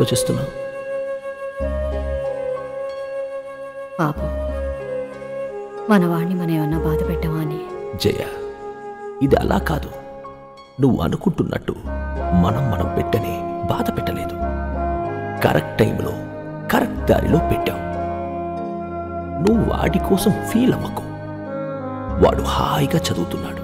ఆలోచిస్తున్నావు పాపం మన వాడిని మనం ఏమన్నా బాధ పెట్టామా అని జయ ఇది అలా కాదు నువ్వు అనుకుంటున్నట్టు మనం మనం పెట్టని బాధ పెట్టలేదు కరెక్ట్ టైంలో కరెక్ట్ దారిలో పెట్టాం నువ్వు వాడి కోసం ఫీల్ అవ్వకు వాడు హాయిగా చదువుతున్నాడు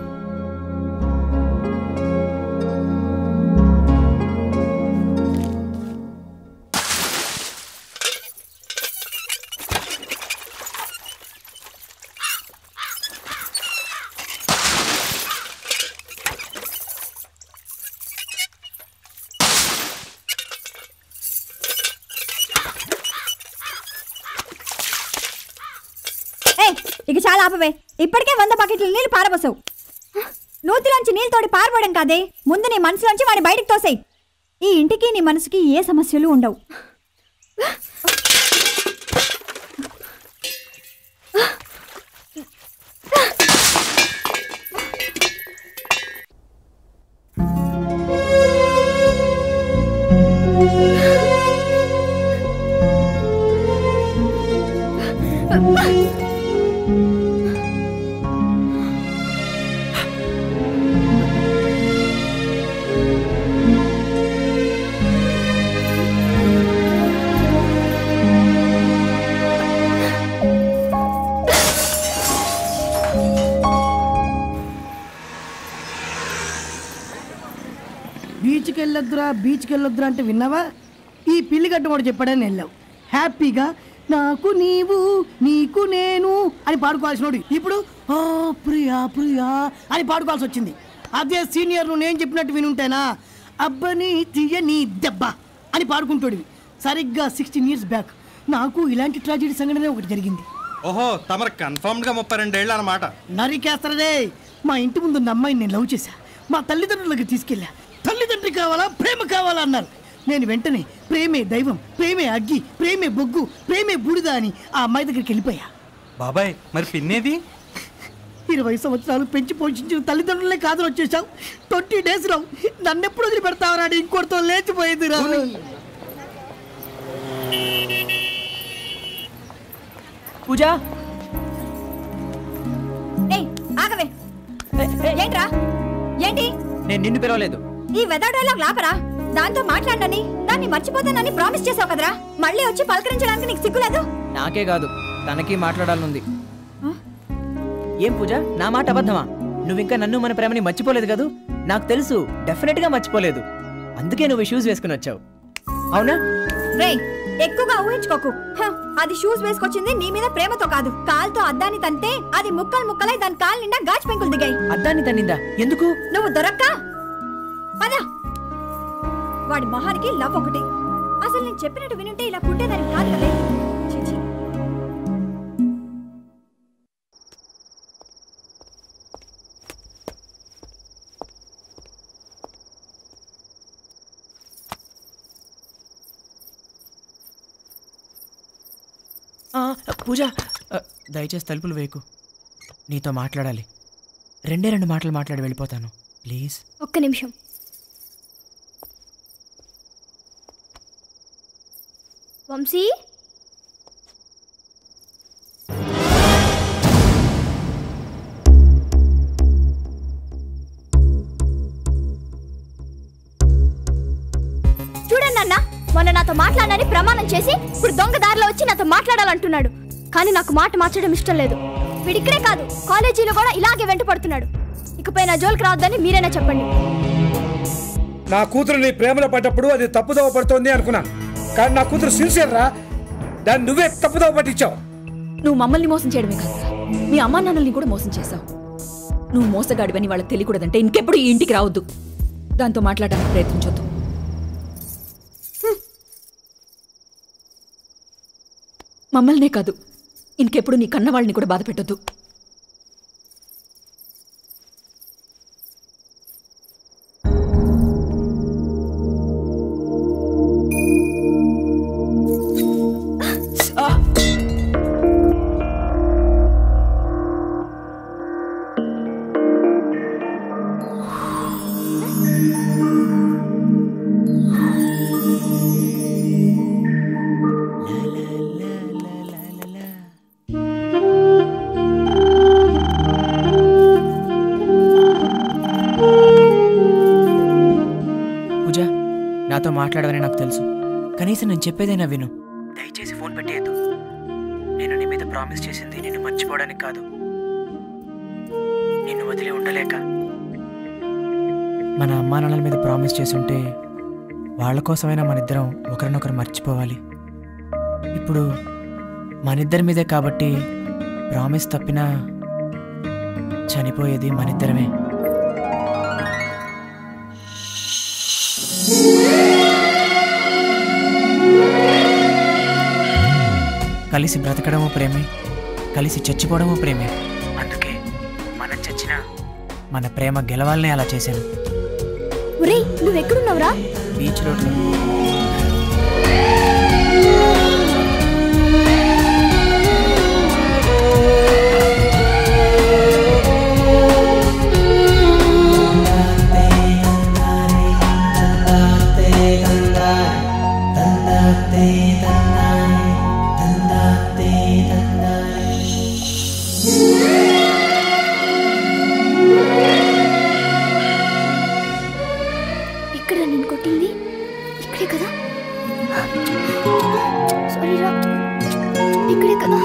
ఏయ్ ఇక చాలా ఆపవే ఇప్పటికే వంద బకెట్ల నీళ్ళు పారబోసావు నూతిలోంచి నీళ్ళు తోడి పారబోవడం కాదే ముందు నీ మనసులోంచి వాడి బయటకు తోసేయి ఈ ఇంటికి నీ మనసుకి ఏ సమస్యలు ఉండవు బీచ్కి వెళ్ళొద్దురా బీచ్కి వెళ్ళొద్దురా అంటే విన్నావా ఈ పిల్లి గడ్డ వాడు చెప్పాడని వెళ్ళావు హ్యాపీగా నాకు నీవు నీకు నేను అని పాడుకోవాల్సినోడు ఇప్పుడు ఓ ప్రియా ప్రియా అని పాడుకోవాల్సి వచ్చింది అదే సీనియర్ నువ్వు నేను చెప్పినట్టు వినుంటేనా అబ్బని తీయని దెబ్బ అని పాడుకుంటాడు సరిగ్గా సిక్స్టీన్ ఇయర్స్ బ్యాక్ నాకు ఇలాంటి ట్రాజెడీ సంఘటన ఒకటి జరిగింది ఓహో తమరు కన్ఫర్మ్ గా ముప్పై రెండేళ్ళు అనమాట నరికేస్తారదే మా ఇంటి ముందు ఉన్న అమ్మాయిని నేను లవ్ చేశా మా తల్లిదండ్రులకి తీసుకెళ్ళా తల్లిదండ్రి కావాలా ప్రేమ కావాలా అన్నారు నేను వెంటనే ప్రేమే దైవం ప్రేమే అగ్గి ప్రేమే బొగ్గు ప్రేమే బూడిద అని ఆ అమ్మాయి దగ్గరికి వెళ్ళిపోయా బాబాయ్ మరి పిన్నేది ఇరవై సంవత్సరాలు పెంచి పోషించిన తల్లిదండ్రులే కాదని వచ్చేసావు ట్వంటీ డేస్ లో నన్నెప్పుడు వదిలి పెడతావరా అని ఇంకోటితో లేచిపోయింది రా పూజ ఏయ్ ఆగవే ఏంట్రా ఏంటి నేను నిన్ను పిలవలేదు ఈ వెదర్ డైలాగ్ లాపరా దాంతో మాట్లాడనని దాన్ని మర్చిపోతానని ప్రామిస్ చేసావు కదరా మళ్ళీ వచ్చి పలకరించడానికి నీకు సిగ్గులేదు నాకే కాదు తనకి మాట్లాడాలనుంది ఏం పూజ నా మాట అబద్ధమా నువ్వింకా నన్ను మన ప్రేమని మర్చిపోలేదు కదూ నాకు తెలుసు డెఫినెట్ గా మర్చిపోలేదు అందుకే నువ్వు షూస్ వేసుకుని వచ్చావు అవునా రేయ్ ఎక్కువగా ఊహించుకోకు హ, అది షూస్ వేసుకొచ్చింది నీ మీద ప్రేమతో కాదు కాల్తో అద్దాన్ని తంతే అది ముక్కలు ముక్కలై దాని కాలు నిండా గాజు పెంకులు దిగాయి అద్దాన్ని తన్నిందా ఎందుకు నువ్వు దొరక్క పద వాడి మొహానికి లవ్ ఒకటి అసలు నేను చెప్పినట్టు వినుంటే ఇలా కుట్టేదానికి కాదు కదే ఛీ, ఛీ. ఆ, పూజ ఆ, దయచేసి తలుపులు వేయకు నీతో మాట్లాడాలి రెండే రెండు మాటలు మాట్లాడి వెళ్ళిపోతాను ప్లీజ్ ఒక్క నిమిషం వంశీ చూడండి అన్న మొన్న నాతో మాట్లాడని ప్రమాణం చేసి ఇప్పుడు దొంగ దారిలో వచ్చి నాతో మాట్లాడాలంటున్నాడు కానీ నాకు మాట మార్చడం ఇష్టం లేదు వీడిక్కడే కాదు కాలేజీలో కూడా ఇలాగే వెంట పడుతున్నాడు ఇకపై నా జోలికి రావద్దని మీరైనా చెప్పండి నా కూతురు నీ ప్రేమలో పడ్డప్పుడు అది తప్పుదోవ పడుతోంది అనుకున్నాను కానీ నా కూతురు సిన్సియర్ రా దాన్ని నువ్వే తప్పుదోవ పట్టించావు నువ్వు మమ్మల్ని మోసం చేయడమే కాదు మీ అమ్మా నాన్నల్ని కూడా మోసం చేశావు నువ్వు మోసగాడివని వాళ్ళకి తెలియకూడదంటే ఇంకెప్పుడు ఈ ఇంటికి రావద్దు దాంతో మాట్లాడడానికి ప్రయత్నించొద్దు మమ్మల్నే కాదు ఇంకెప్పుడు నీ కన్నవాళ్ళని కూడా బాధ పెట్టొద్దు మాట్లాడవని నాకు తెలుసు కనీసం నేను చెప్పేదైనా విను దయచేసి ఫోన్ పెట్టేయద్దు నేను నీ మీద ప్రామిస్ చేసింది నిన్ను మర్చిపోవడానికి కాదు నిన్ను వదిలి ఉండలేక మన అమ్మా నాన్నల మీద ప్రామిస్ చేసుంటే వాళ్ళ కోసమైనా మన ఇద్దరం ఒకరినొకరు మర్చిపోవాలి ఇప్పుడు మనిద్దరి మీదే కాబట్టి ప్రామిస్ తప్పినా చనిపోయేది మనిద్దరమే కలిసి బ్రతకడము ప్రేమే కలిసి చచ్చిపోవడము ప్రేమే అందుకే మనం చచ్చినా మన ప్రేమ గెలవాలనే అలా చేశాను ఒరేయ్ నువ్వు ఎక్కడున్నావురా బీచ్ రోడ్లో ఇక్కడ నేను కొట్టింది ఇక్కడే కదా సారీ రా ఇక్కడే కదా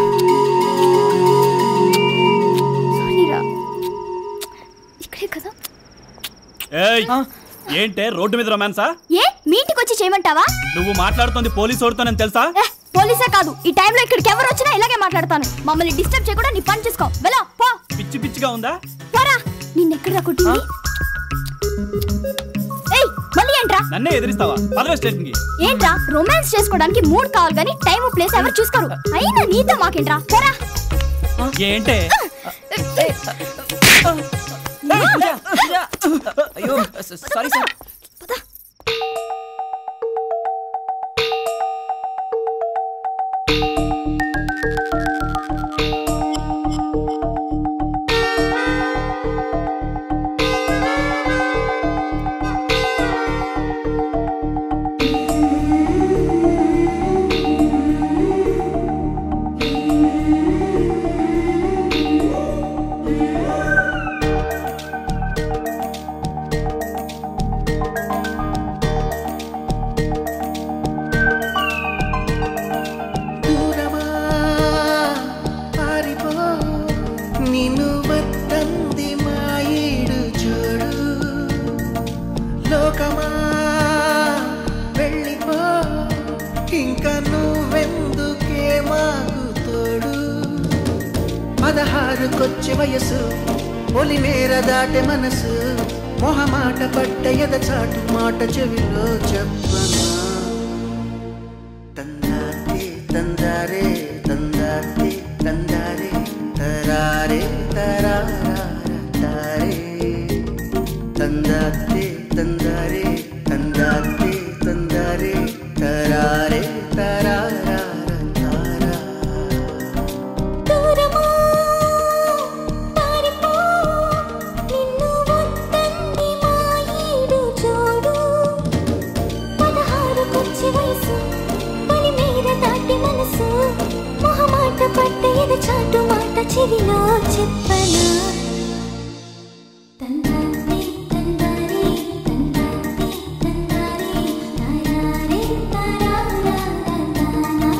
సారీ రా ఇక్కడే కదా ఏయ్ ఏంటే రోడ్డు మీద రొమాన్సా ఏ మీ ఇంటికి వచ్చి చేయమంటావా నువ్వు మాట్లాడుతోంది పోలీసు ఓడుతోనని తెలుసా ఏ, పోలీసే కాదు ఈ టైంలో ఇక్కడికి ఎవరు వచ్చినా ఇలాగే మాట్లాడతాను మమ్మల్ని డిస్టర్బ్ చేయకుండా నీ పని చేసుకో వెళ్ళా పో పిచ్చి పిచ్చిగా ఉందా పోరా నిన్నెక్కడ కొట్టింది ఏయ్ మళ్ళీ ఏంట్రా నన్నే ఎదిరిస్తావా పదవ స్టేషన్ కి ఏంట్రా రొమాన్స్ చేసుకోవడానికి మూడ్ కావాలి కానీ టైం ప్లేస్ ఎవరు చూసుకోరు అయినా నీతో మాకేంట్రా పోరా ఏంటే అయ్యో సారీ సార్ దూరమా పారిపో నిన్ను వద్దంది మాయేడు చూడు లోకమా వెళ్ళిపో ఇంకా నువ్వెందుకే మాకు తోడు పదహారుకొచ్చి వయసు పొలిమేర దాటె మనసు మొహమాట పట్ట ఎద చాటు మాట చెవిలో చెప్పనా తందారే తందారే తందారే తందారే తరారే తరారా తారే తందారే తందారే తందారే తందారే తరారే తరారా తారా దూరమా పారిపో నిన్ను వద్దంది మాయేడు చూడు పదహారుకొచ్చి వయసు పని మీద దాటి మనసు మొహమాట పట్ట ఎద చాటు మాట చెవిలో చెప్పనా తందారే తందారే తందారే తందారే తారారే తారారా తారా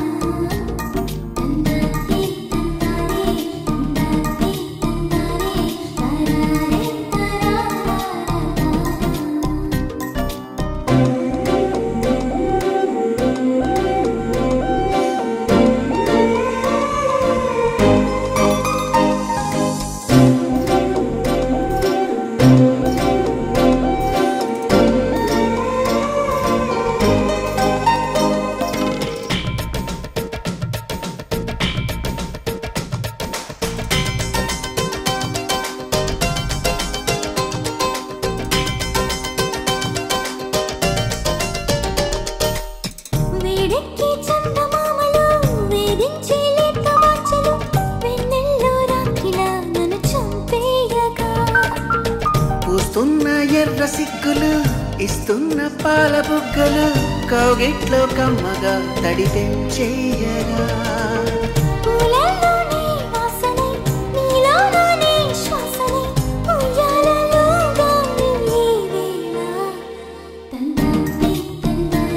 వేడెక్కి చందమామలు వేధించే లేత వాంఛలు వెన్నెల్లో రాకిలా నన్ను చంపేయగా పూస్తున్న ఎర్ర సిగ్గులు ఇస్తున్న పాల బుగ్గలు కౌగిట్లో కమ్మగా తడి పెంచేయగా పూలలోనే వాసనే నీలోనే శ్వాసనే ఉయ్యాలలో గాలి ఈ వేళ తందారే తందారే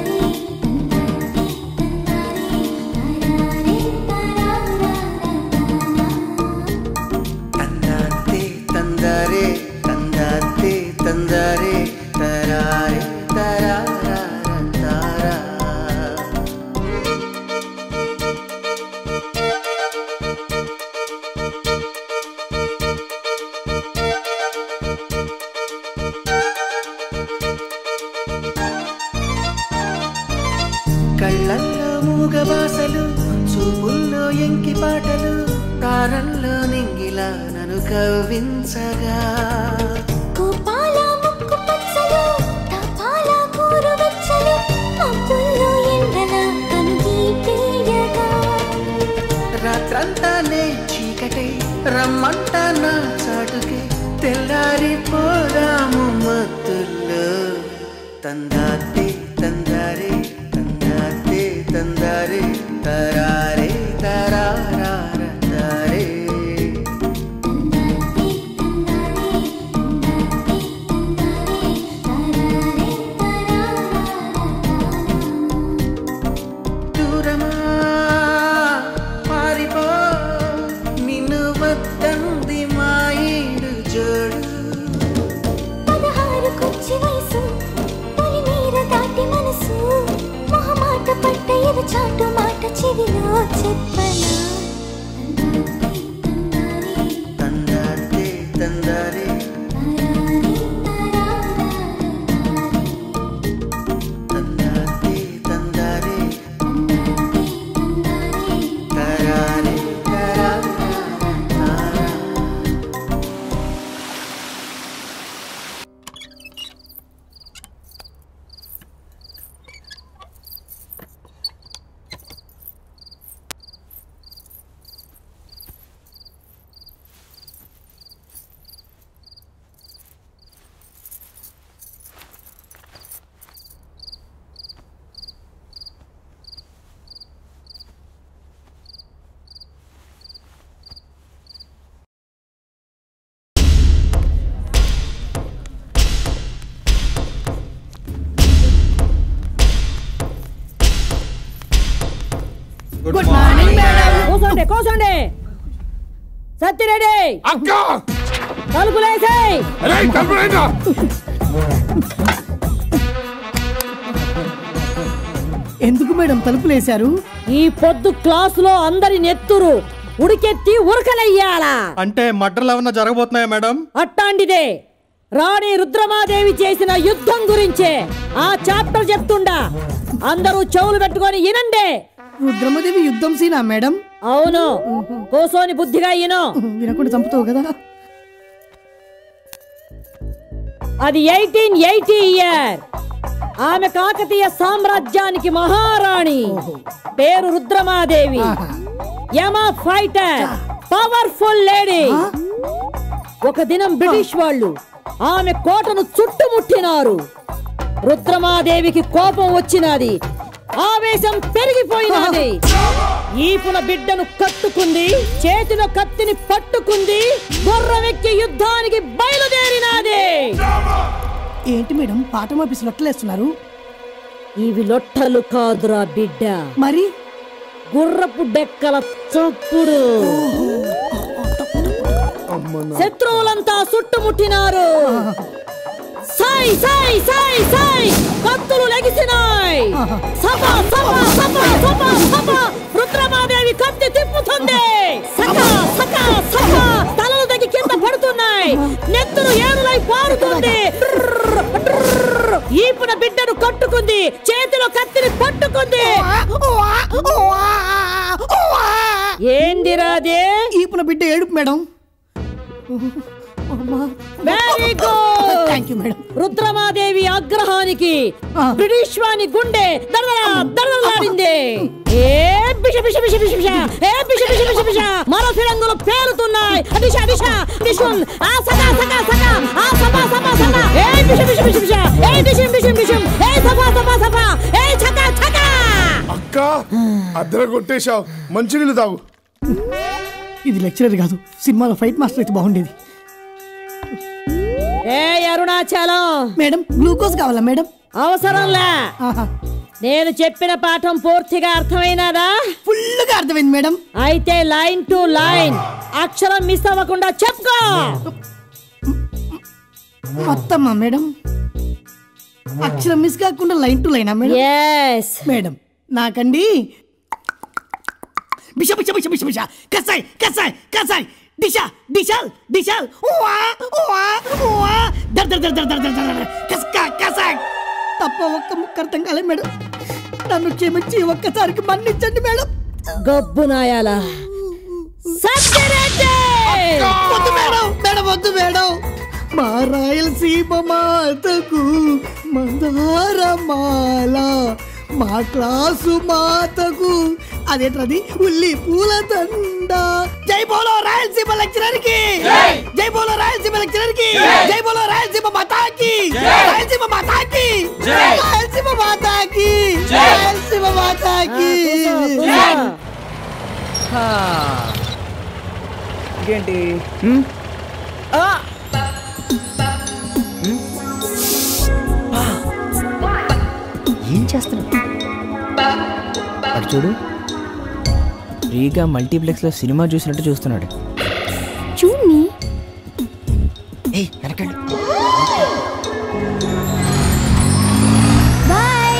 కళ్ళల్లో మూగవాసలు చూపుల్లో ఎంకి పాటలు తారల్లో నింగిలా నన్ను కవ్వించగా కోపాల ముక్కు పచ్చలు తపాల కూరు వెచ్చలు మబ్బుల్లో ఎండల కనుగీటేయగా రాత్రంతా నే చీకటే రమ్మంట నా చాటుకే తెల్లారిపోదాము మత్తుల్లో తందాతే తందారే తందాతే తందారే తరారే తరారార తారే దూరమా పారిపో నిన్ను వద్దంది మా ఈడు జోడు పదహారు కొచ్చి వయసు తొలి మీర దాటి మనసు మొహమాట పట్ట ఎద చాటు మాట చెవిలో చెప్పనా తందాతే తందారే తందాతే తందారే తరారే తరారా తారా గుడ్ మార్నింగ్ మేడం కూసోండి కూసోండి సత్తిరెడ్డి అక్క తలుపులేసాయి ఎందుకు మేడం తలుపులేశారు ఈ పొద్దు క్లాసులో అందరి నెత్తురు ఉడికెత్తి ఉరకలయ్యాలా అంటే మడ్రలు ఏమన్నా జరగబోతున్నాయా మేడం అట్టాంటిదే రాణి రుద్రమాదేవి చేసిన యుద్ధం గురించే ఆ చాప్టర్ చెప్తుండా అందరూ చెవులు పెట్టుకొని వినండి రుద్రమదేవి యుద్ధం సీనా మేడం అవును కూసోని బుద్ధిగా ఇను వినకుండా చంపుతావు కదా అది ఎయిటీన్ ఎయిటీ ఇయర్ ఆమె కాకతీయ సామ్రాజ్యానికి మహారాణి పేరు రుద్రమాదేవి యమ ఫైటర్ పవర్ఫుల్ లేడీ ఒక దినం బ్రిటిష్ వాళ్ళు ఆమె కోటను చుట్టుముట్టినారు రుద్రమాదేవికి కోపం వచ్చినది ఆవేశం పెరిగిపోయినది ఈపున బిడ్డను కట్టుకుంది చేతిలో కత్తిని పట్టుకుంది గుర్రమెక్కి యుద్ధానికి బయలుదేరినాది ఏంటి మేడం పాఠం ఆఫీస్ లొట్టలేస్తున్నారు ఇవి లొట్టలు కాదురా బిడ్డ మరి గుర్రపు డెక్కల చప్పుడు శత్రువులంతా చుట్టుముట్టినారు సై సై సై సై కత్తులు లెగిసినాయి సభ సభ సభ సభ సభ రుద్రమాదేవి కత్తి తిప్పుతుంది సక సక సక తలలు దగ్గర కింద పడుతున్నాయి నెత్తురు ఏరులై పారుతుంది డ్రర్, డ్రర్. ఈపున బిడ్డను కట్టుకుంది చేతిలో కత్తిని పట్టుకుంది ఏందిరాదే ఈపున బిడ్డ ఏడుపు madam very good thank you madam Rudramadevi ఆగ్రహానికి బ్రిటిష్ వాణి గుండె దడదడ దడదలాడింది ఏ బిష బిష బిష బిష బిష ఏ బిష బిష బిష బిష మరో ఫిరంగులు పేలుతున్నాయి దిశ దిశ దిశున్ ఆ సక సక సక ఆ సభ సభ సభ ఏ బిష బిష బిష బిష ఏ దిశం దిశం దిశం ఏ సభ సభ సభ ఏ ఛక ఛక అక్క అద్దర కొట్టేశావు మంచినీళ్ళు తాగు ఇది లెక్చరర్ కాదు సినిమాలో ఫైట్ మాస్టర్ అయితే బాగుండేది ఏ అరుణాచలం మేడం గ్లూకోజ్ కావాలా మేడం అవసరంలే నేను చెప్పిన పాఠం పూర్తిగా అర్థమైనదా ఫుల్గా అర్థమైంది మేడం అయితే లైన్ టు లైన్ అక్షరం మిస్ అవ్వకుండా చెప్పుకో మొత్తమ్మా మేడం అక్షరం మిస్ కాకుండా లైన్ టు లైనా మేడం ఎస్ మేడం నాకండి బిష బిష బిష బిష బిష కసాయ్ కసాయ్ కసాయ్ దిశ దిశాల్ దిశాల్ ఉవా ఉవా ఉవా దర్ దర్ దర్ దర్ దర్ దర్ దర్ కస్కా కసాయ్ తప్ప ఒక్క ముక్క అర్థం కాలే మేడం నన్ను క్షమించి ఒక్కసారికి మన్నించండి మేడం గబ్బు నాయాల వద్దు మేడం మేడం వద్దు మేడం మా రాయలసీమ మాతకు మందారమాల మా క్లాసు మాతకు అదేంటది ఉల్లి పూల దండ జై బోలో రాయలసీమ లెక్చరర్ కి జై బోలో రాయలసీమ లెక్చరర్ కి జై బోలో రాయలసీమ మాతాకి రాయలసీమ మాతాకి రాయలసీమ మాతాకి రాయలసీమ మాతాకి ఇంకేంటి హ్మ్? ఆ! హ్మ్? ఆ! ఏం చేస్తున్నావు అటు చూడు ఫ్రీగా మల్టీప్లెక్స్లో సినిమా చూసినట్టు చూస్తున్నాడు చూడ్ని ఏయ్ వెనకండి బాయ్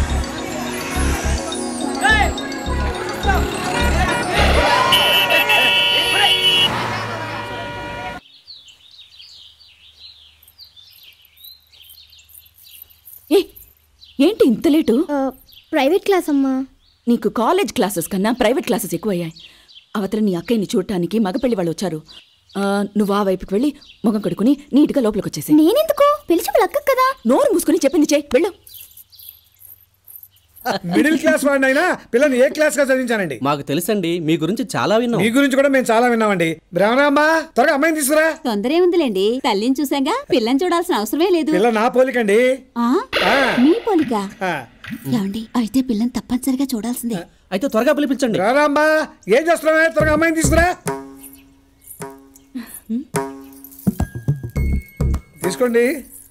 ఏ ఏంటి ఇంత లేటు ప్రైవేట్ క్లాస్ అమ్మా నీకు కాలేజ్ క్లాసెస్ కన్నా ప్రైవేట్ క్లాసెస్ ఎక్కువయ్యాయి అవతల నీ అక్కయ్యని చూడటానికి మగపెళ్లి వాళ్ళు వచ్చారు ఆ, నువ్వు ఆ వైపుకి వెళ్ళి ముఖం కడుకుని నీట్గా లోపలికి వచ్చేసి నేనెందుకు పిలిచి వాళ్ళ అక్క కదా నోరు మూసుకుని చెప్పింది చేయి వెళ్ళు మిడిల్ క్లాస్ వాడిని అయినా పిల్లని ఏ క్లాస్ గా చదివించానండి మాకు తెలుసండి మీ గురించి చాలా విన్నాం మీ గురించి కూడా మేము చాలా విన్నామండి బ్రహ్మరాంబా త్వరగా అమ్మాయిని తీసుకురా తొందర ఏముందిలేండి తల్లిని చూసాగా పిల్లని చూడాల్సిన అవసరమే లేదు పిల్ల నా పోలికండి ఆ? ఆ. మీ పోలిక ఆ. ఏమండి అయితే పిల్లని తప్పనిసరిగా చూడాల్సిందే అయితే త్వరగా పిలిపించండి రారాంబా ఏం చేస్తున్నావే త్వరగా అమ్మాయిని తీసుకురా తీసుకోండి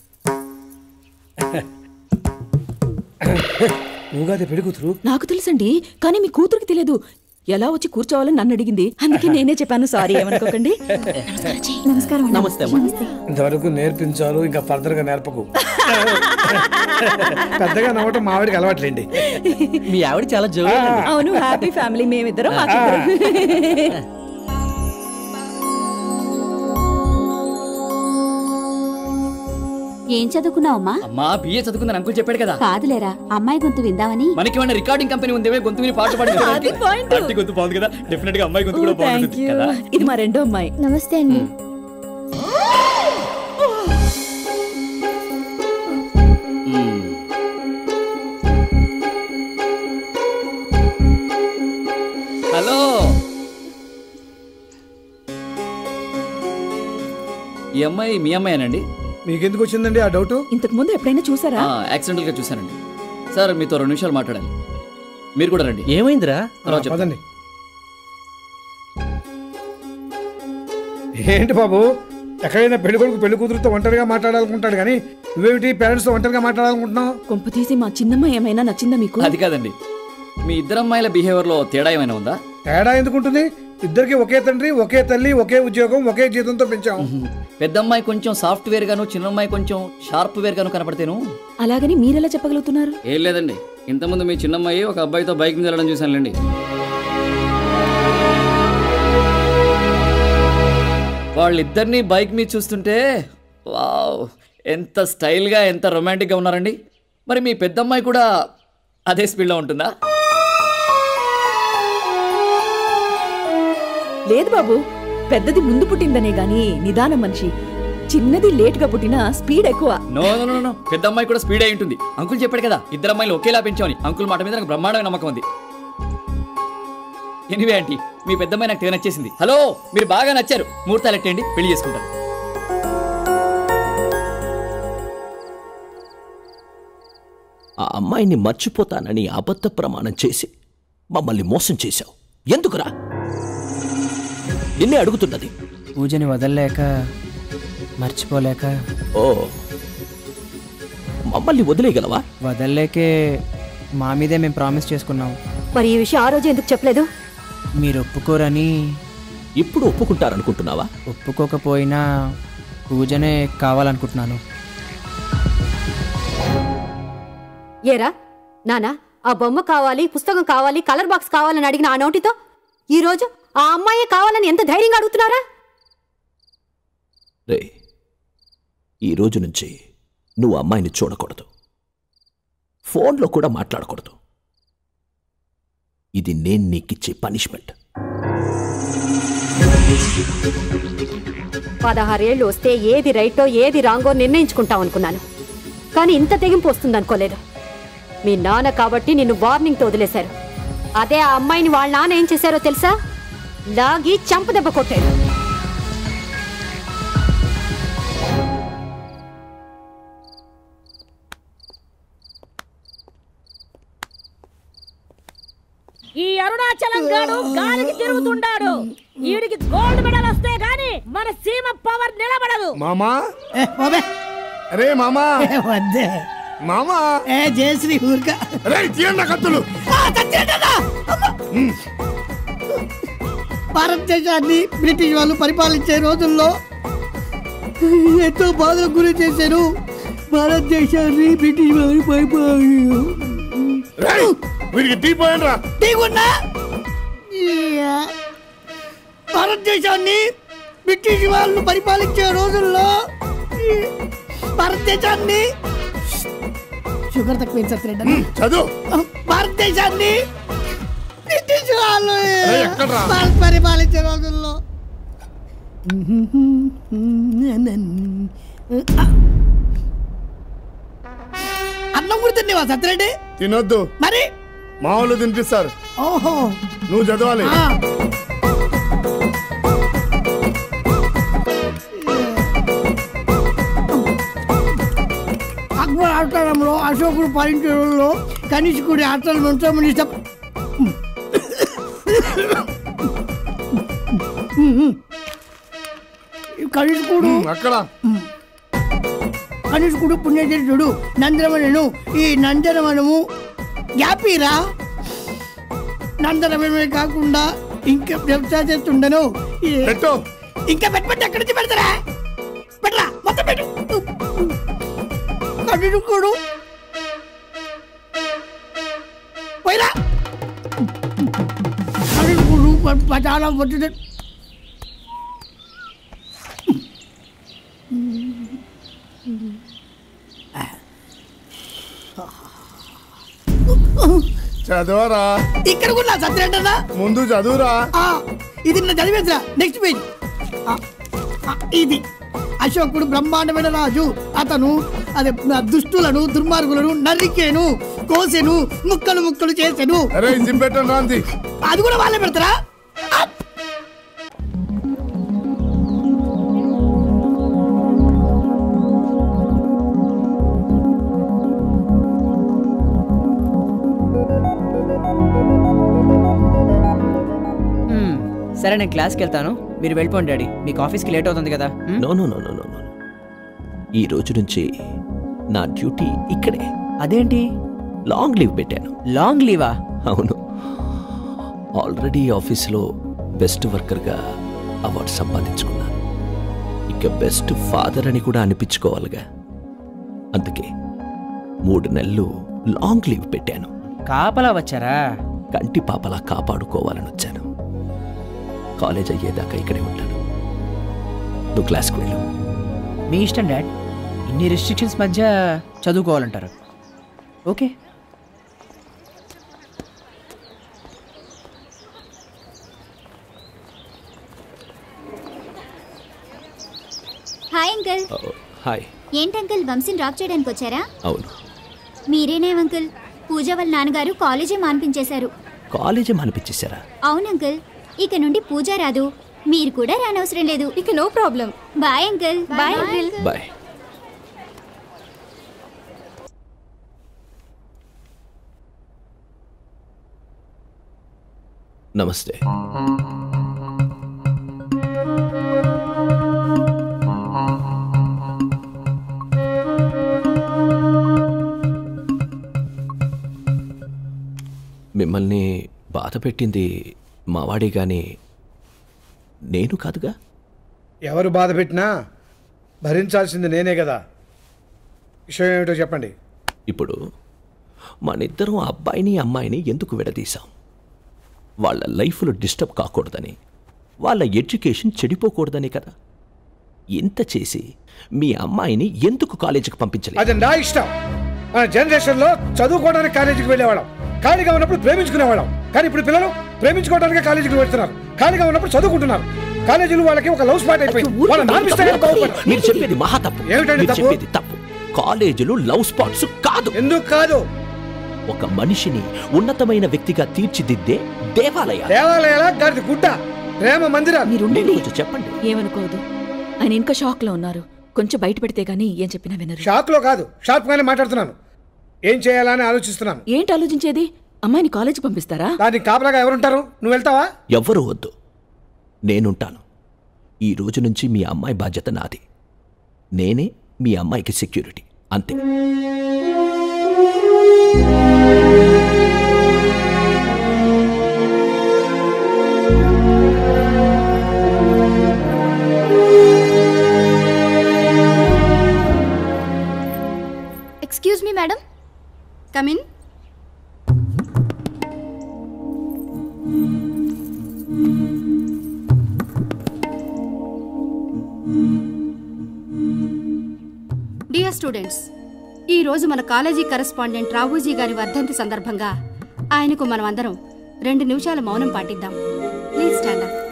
నువ్వుగా పెళ్లి కూతురు నాకు తెలుసండి కానీ మీ కూతురికి తెలియదు ఎలా వచ్చి కూర్చోవాలని నన్ను అడిగింది అందుకే నేనే చెప్పాను సారీ ఏమనుకోకండి నమస్కారం నమస్తే ఇంతవరకు నేర్పించాలు ఇంకా ఫర్దర్ గా నేర్పకు పెద్దగా నవ్వటం మావిడికి అలవాట్లేండి మీ ఆవిడ చాలా జోరు అవును హ్యాపీ ఫ్యామిలీ మేమిద్దరం మాకిద్దరం ఏం చదువుకున్నావమ్మా అమ్మా బిఏ చదువుకుందని అంకుల్ చెప్పాడు కదా కాదులేరా అమ్మాయి గొంతు విందామని మనకి ఏమన్నా రికార్డింగ్ కంపెనీ ఉందేమే గొంతు విని పాట పాడి అది point. ఆంటీ గొంతు బాగుంది కదా డెఫినెట్ గా అమ్మాయి గొంతు కూడా థ్యాంక్ బాగుంటుంది యూ కదా ఇది మా రెండో అమ్మాయి నమస్తే అండి హలో ఈ అమ్మాయి మీ అమ్మాయినండి మీకెందుకు వచ్చిందండి ఆ డౌట్ ఇంతకు ముందు ఎప్పుడైనా చూసారా యాక్సిడెంటల్ గా చూశానండి సార్ మీతో రెండు నిమిషాలు మాట్లాడాలి మీరు కూడా రండి ఏమైందిరా తర్వాత చెప్తాను. పదండి ఏంటి బాబు ఎక్కడైనా పెళ్లి కొడుకు పెళ్లి కూతురుతో ఒంటరిగా మాట్లాడాలనుకుంటాడు కానీ నువ్వేమిటి పేరెంట్స్ తో ఒంటరిగా మాట్లాడాలనుకుంటున్నావు కొంప తీసి మా చిన్నమ్మ ఏమైనా నచ్చిందా మీకు అది కాదండి మీ ఇద్దరు అమ్మాయిల బిహేవియర్ లో తేడా ఏమైనా ఉందా తేడా ఎందుకుంటుంది ఇద్దరికి ఒకే తండ్రి ఒకే తల్లి ఒకే ఉద్యోగం ఒకే జీతంతో పెంచాం పెద్ద అమ్మాయి కొంచెం సాఫ్ట్వేర్ గాను చిన్న అమ్మాయి కొంచెం షార్ప్ వేర్ గాను కనపడితేను అలాగని మీరెలా చెప్పగలుగుతున్నారు ఏం లేదండి ఇంతకుముందు మీ చిన్న అమ్మాయి ఒక అబ్బాయితో బైక్ మీద వెళ్ళడం చూశానులేండి వాళ్ళిద్దరినీ బైక్ మీద చూస్తుంటే వావ్ ఎంత స్టైల్గా ఎంత రొమాంటిక్గా ఉన్నారండి మరి మీ పెద్దమ్మాయి కూడా అదే స్పీడ్లో ఉంటుందా లేదు బాబు పెద్దది ముందు పుట్టిందనే గాని నిదానం మనిషి చిన్నది లేట్ గా పుట్టినా స్పీడ్ ఎక్కువ నో నో నో నో పెద్ద అమ్మాయి కూడా స్పీడ్ అయి ఉంటుంది అంకుల్ చెప్పాడు కదా ఇద్దరు అమ్మాయిలు ఒకేలా పెంచామని అంకుల్ మాట మీద నాకు బ్రహ్మాండమైన నమ్మకం ఉంది ఎనివే ఆంటీ మీ పెద్ద అమ్మాయి నాకు తెగ నచ్చేసింది హలో మీరు బాగా నచ్చారు ముహూర్తాలు ఎట్టండి పెళ్లి చేసుకుంటాను ఆ అమ్మాయిని మర్చిపోతానని అబద్ధ ప్రమాణం చేసి మమ్మల్ని మోసం చేశావు ఎందుకురా నిన్నే అడుగుతున్నది పూజని వదలలేక మర్చిపోలేక ఓ మమ్మల్ని వదిలేయగలవా వదలలేకే మా మీదే మేము ప్రామిస్ చేసుకున్నాం మరి ఈ విషయం ఆ రోజు ఎందుకు చెప్పలేదు మీరు ఒప్పుకోరని ఇప్పుడు ఒప్పుకుంటారనుకుంటున్నావా ఒప్పుకోకపోయినా పూజనే కావాలనుకుంటున్నాను ఏరా నానా ఆ బొమ్మ కావాలి పుస్తకం కావాలి కలర్ బాక్స్ కావాలని అడిగిన ఆ నోటితో ఈ రోజు ఆ అమ్మాయే కావాలని ఎంత ధైర్యంగా అడుగుతున్నారా రే ఈ రోజు నుంచి నువ్వు అమ్మాయిని చూడకూడదు ఫోన్లో కూడా మాట్లాడకూడదు ఇది నేను నీకిచ్చే పనిష్మెంట్ పదహారేళ్ళు వస్తే ఏది రైటో ఏది రాంగో నిర్ణయించుకుంటాం అనుకున్నాను కానీ ఇంత తెగింపు వస్తుందనుకోలేదు మీ నాన్న కాబట్టి నిన్ను వార్నింగ్తో వదిలేశారు అదే ఆ అమ్మాయిని వాళ్ళ నాన్న ఏం చేశారో తెలుసా లాగి చంపదెబ్బ కొట్టాడు ఈ అరుణాచలం గాడు గాలికి తిరుగుతుండాడు ఈడికి గోల్డ్ మెడల్ వస్తే గాని మన సీమ పవర్ నిలబడదు మామా అరే మామా వద్దే మామా ఏ జయశ్రీ ఊరిక అరే తీయండి కత్తులు భారతదేశాన్ని బ్రిటిష్ వాళ్ళు పరిపాలించే రోజుల్లో ఎంతో బాధలకు గురి చేశారు భారతదేశాన్ని బ్రిటిష్ వాళ్ళు పరిపాలి వీరికి తీపోయండి రా తీకున్నా భారతదేశాన్ని బ్రిటిష్ వాళ్ళు పరిపాలించే రోజుల్లో ఈ భారతదేశాన్ని షుగర్ తక్కువ సత్రెడ్డి చదువు భారతదేశాన్ని బ్రిటిష్ వాళ్ళు అరే, ఎక్కడ్రా? పరి- పరిపాలించే రోజుల్లో అన్నం కూడా తినేవా సత్రెడ్డి తినొద్దు మరి మా వాళ్ళు తినిపిస్తారు ఓహో నువ్వు చదవాలి ఆ. అక్బర్ ఆస్థానంలో అశోకుడు పాలించే రోజుల్లో కనిష్కుడి ఆటలు ఉంచామని ఇష్టం కనిష్కుడు అక్కడ కనిష్కుడు పుణ్యచరితుడు నందనవనను ఈ నందనవనము గ్యాపీరా నందనవనమే కాకుండా ఇంకా వ్యవసాయ చేస్తుండను ఈ- పెట్టు ఇంకా పెట్టమంటే ఎక్కడి నుంచి పెడతారా పెట్టరా మొత్తం పెట్టు కనిష్కుడు పోయిరా కనిష్కుడు ప- ప- చాలా వచ్చింది చదవరా ఇక్కడ కూడా సత్యంటనా ముందు చదువురా ఇది నిన్న చదివేసా నెక్స్ట్ పేజ్ ఆ, ఆ, ఇది అశోకుడు బ్రహ్మాండమైన రాజు అతను అదే ఆ, దుష్టులను దుర్మార్గులను నరికేను కోసెను ముక్కలు ముక్కలు చేసెను అరే జింపెట్టండి రాంది అది కూడా వాళ్ళే పెడతారా మ్మ్. సరే నేను క్లాస్కి వెళ్తాను మీరు వెళ్ళిపోండి డాడీ మీకు ఆఫీస్కి లేట్ అవుతుంది కదా మ్మ్? No no no no no no ఈ రోజు నుంచి నా డ్యూటీ ఇక్కడే అదేంటి లాంగ్ లీవ్ పెట్టాను లాంగ్ లీవా అవును ఆల్రెడీ ఆఫీస్లో బెస్ట్ వర్కర్గా అవార్డు సంపాదించుకున్నాను ఇక బెస్ట్ ఫాదర్ అని కూడా అనిపించుకోవాలిగా అందుకే మూడు నెలలు లాంగ్ లీవ్ పెట్టాను కాపలా వచ్చారా కంటి పాపలా కాపాడుకోవాలని వచ్చాను కాలేజ్ అయ్యేదాకా ఇక్కడే ఉంటాను నువ్వు క్లాస్కి వెళ్ళు మీ ఇష్టం డాడ్ ఇన్ని రెస్ట్రిక్షన్స్ మధ్య చదువుకోవాలంటారు ఓకే హాయ్ అంకుల్ హాయ్ ఏంటి అంకుల్ వంశీని డ్రాప్ చేయడానికి వచ్చారా అవును మీరేనేం అంకుల్ పూజ వాళ్ళ నాన్నగారు కాలేజీ మాన్పించేశారు కాలేజీ అనిపించేశారా అవును అంకుల్ ఇక నుండి పూజ రాదు మీరు కూడా రానవసరం లేదు ఇక no problem bye uncle bye uncle bye నమస్తే మిమ్మల్ని బాధ పెట్టింది మావాడే గాని నేను కాదుగా ఎవరు బాధ పెట్టినా భరించాల్సింది నేనే కదా విషయం ఏమిటో చెప్పండి ఇప్పుడు మనిద్దరం ఆ అబ్బాయిని అమ్మాయిని ఎందుకు విడదీశాం వాళ్ళ లైఫ్లో డిస్టర్బ్ కాకూడదని వాళ్ళ ఎడ్యుకేషన్ చెడిపోకూడదని కదా ఇంత చేసి మీ అమ్మాయిని ఎందుకు కాలేజీకి పంపించలేదు అది నా ఇష్టం మన జనరేషన్లో చదువుకోవడానికి కాలేజీకి వెళ్ళేవాళ్ళం ఖాళీగా ఉన్నప్పుడు ప్రేమించుకునేవాళ్ళం కానీ ఇప్పుడు పిల్లలు ప్రేమించుకోవడానికి కాలేజీకి వెళ్తున్నారు ఖాళీగా ఉన్నప్పుడు చదువుకుంటున్నారు కాలేజీలు వాళ్ళకి ఒక లవ్ స్పాట్ అయిపోయింది వాళ్ళ నాన్పిస్తే కానీ బాగుపడరు. మీరు చెప్పేది మహా తప్పు ఏమిటండి మీరు తప్పు? చెప్పేది తప్పు కాలేజీలు లవ్ స్పాట్స్ కాదు ఎందుకు కాదు ఒక మనిషిని ఉన్నతమైన వ్యక్తిగా తీర్చిదిద్దే దేవాలయాలు దేవాలయాల గారిది గుడ్డ ప్రేమ మందిరాలు మీరుండండి కొంచెం చెప్పండి ఏమనుకోదు ఆయన ఇంకా షాక్ లో ఉన్నారు కొంచెం బయట పెడితే గానీ ఏం చెప్పినా వినరు షాక్ లో కాదు షార్ప్ గానే మాట్లాడుతున్నాను ఏం చేయాలని ఆలోచిస్తున్నాను ఏంటి ఆలోచించేది అమ్మాయిని కాలేజీ పంపిస్తారా దానికి కాపలాగా ఎవరుంటారు నువ్వు వెళ్తావా ఎవ్వరూ వద్దు నేనుంటాను ఈ రోజు నుంచి మీ అమ్మాయి బాధ్యత నాది నేనే మీ అమ్మాయికి సెక్యూరిటీ అంతే excuse me madam come in dear students ఈ రోజు మన కాలేజీ కరెస్పాండెంట్ రాఘోజీ గారి వర్ధంతి సందర్భంగా ఆయనకు మనం అందరం రెండు నిమిషాల మౌనం పాటిద్దాం ప్లీజ్ స్టాండ్ అప్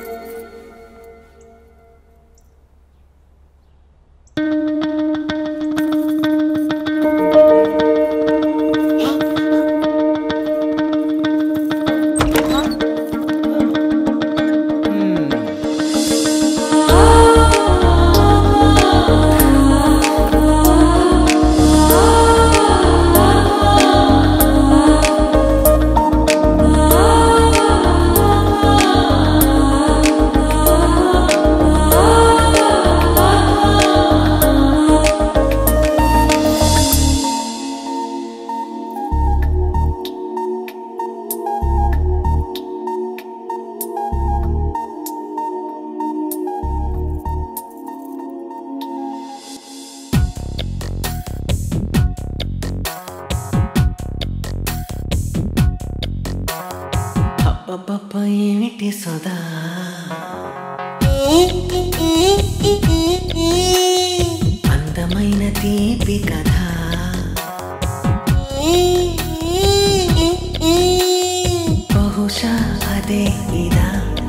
అబ్బబ్బబ్బ ఏమిటి సదా అందమైన తీపి కథ బహుశా అదే ఇదా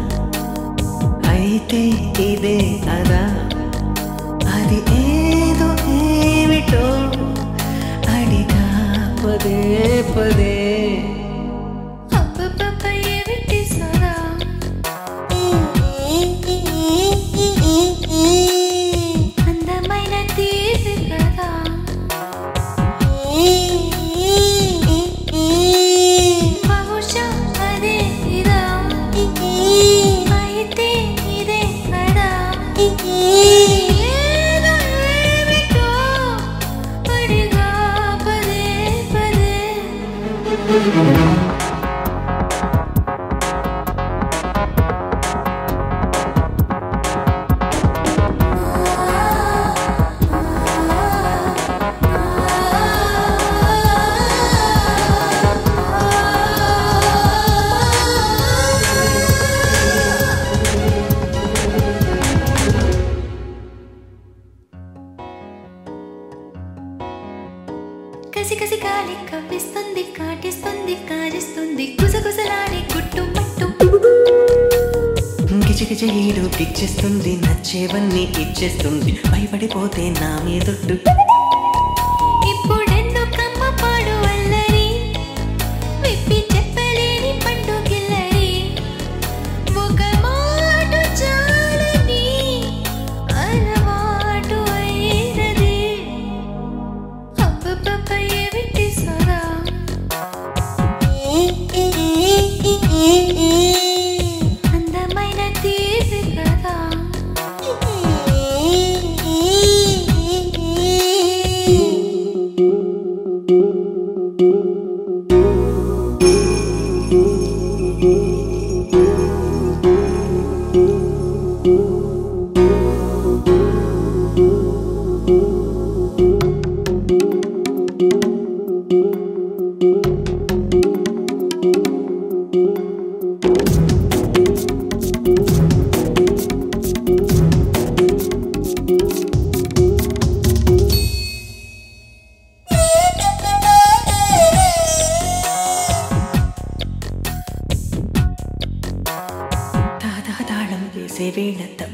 అయితే ఇదే అదా అది ఏదో ఏమిటో అడిగా పదే పదే అబ్బబ్బబ్బ ఏమిటి సదా అందమైన తీపి కదా బహుశా అదే ఇదా అయితే ఇదే కదా ఏదో ఏమిటో అడిగా పదే పదే కసి కసి గాలి కవ్విస్తుంది కాటిస్తుంది కాజిస్తుంది గుసగుసలాడే గుట్టు మట్టు గిజగిజ ఈడు పిచ్చేస్తుంది నచ్చేవన్నీ ఇచ్చేస్తుంది భయపడిపోతే నా మీదొట్టు ఇప్పుడెందుకమ్మ పాడు అల్లరి విప్పి చెప్పలేని పండు గిల్లరి ఒక మాట చాలని అలవాటు అయినది అబ్బబ్బబ్బ ఏమిటి సదా అందమైన తీపి కదా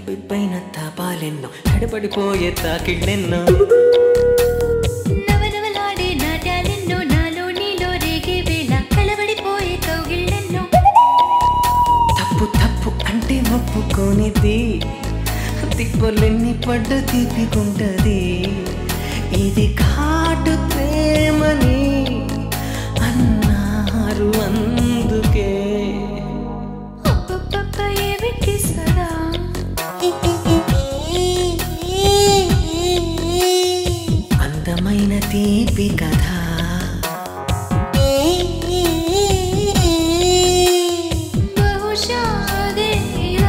పైన తాపాలెన్నో తడబడిపోయే తాకిళ్ళెన్నో నవనవలాడే నాట్యాలెన్నో నాలో నీలో రేగే వేళ కలబడిపోయే కౌగిళ్ళెన్నో తప్పు తప్పు అంటే ఒప్పుకోనిది తిప్పలెన్ని పడ్డ తీపికుంటది ఇది ఘాటు ప్రేమని అన్నారు అందుకే పప్ప ఏమిటి సదా అందమైన తీపి కథ బహుశా అదేలా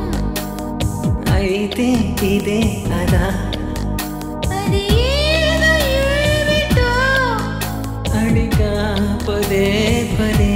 అయితే ఇదే అదా అది ఏదో ఏమిటో అడిగా పదే పదే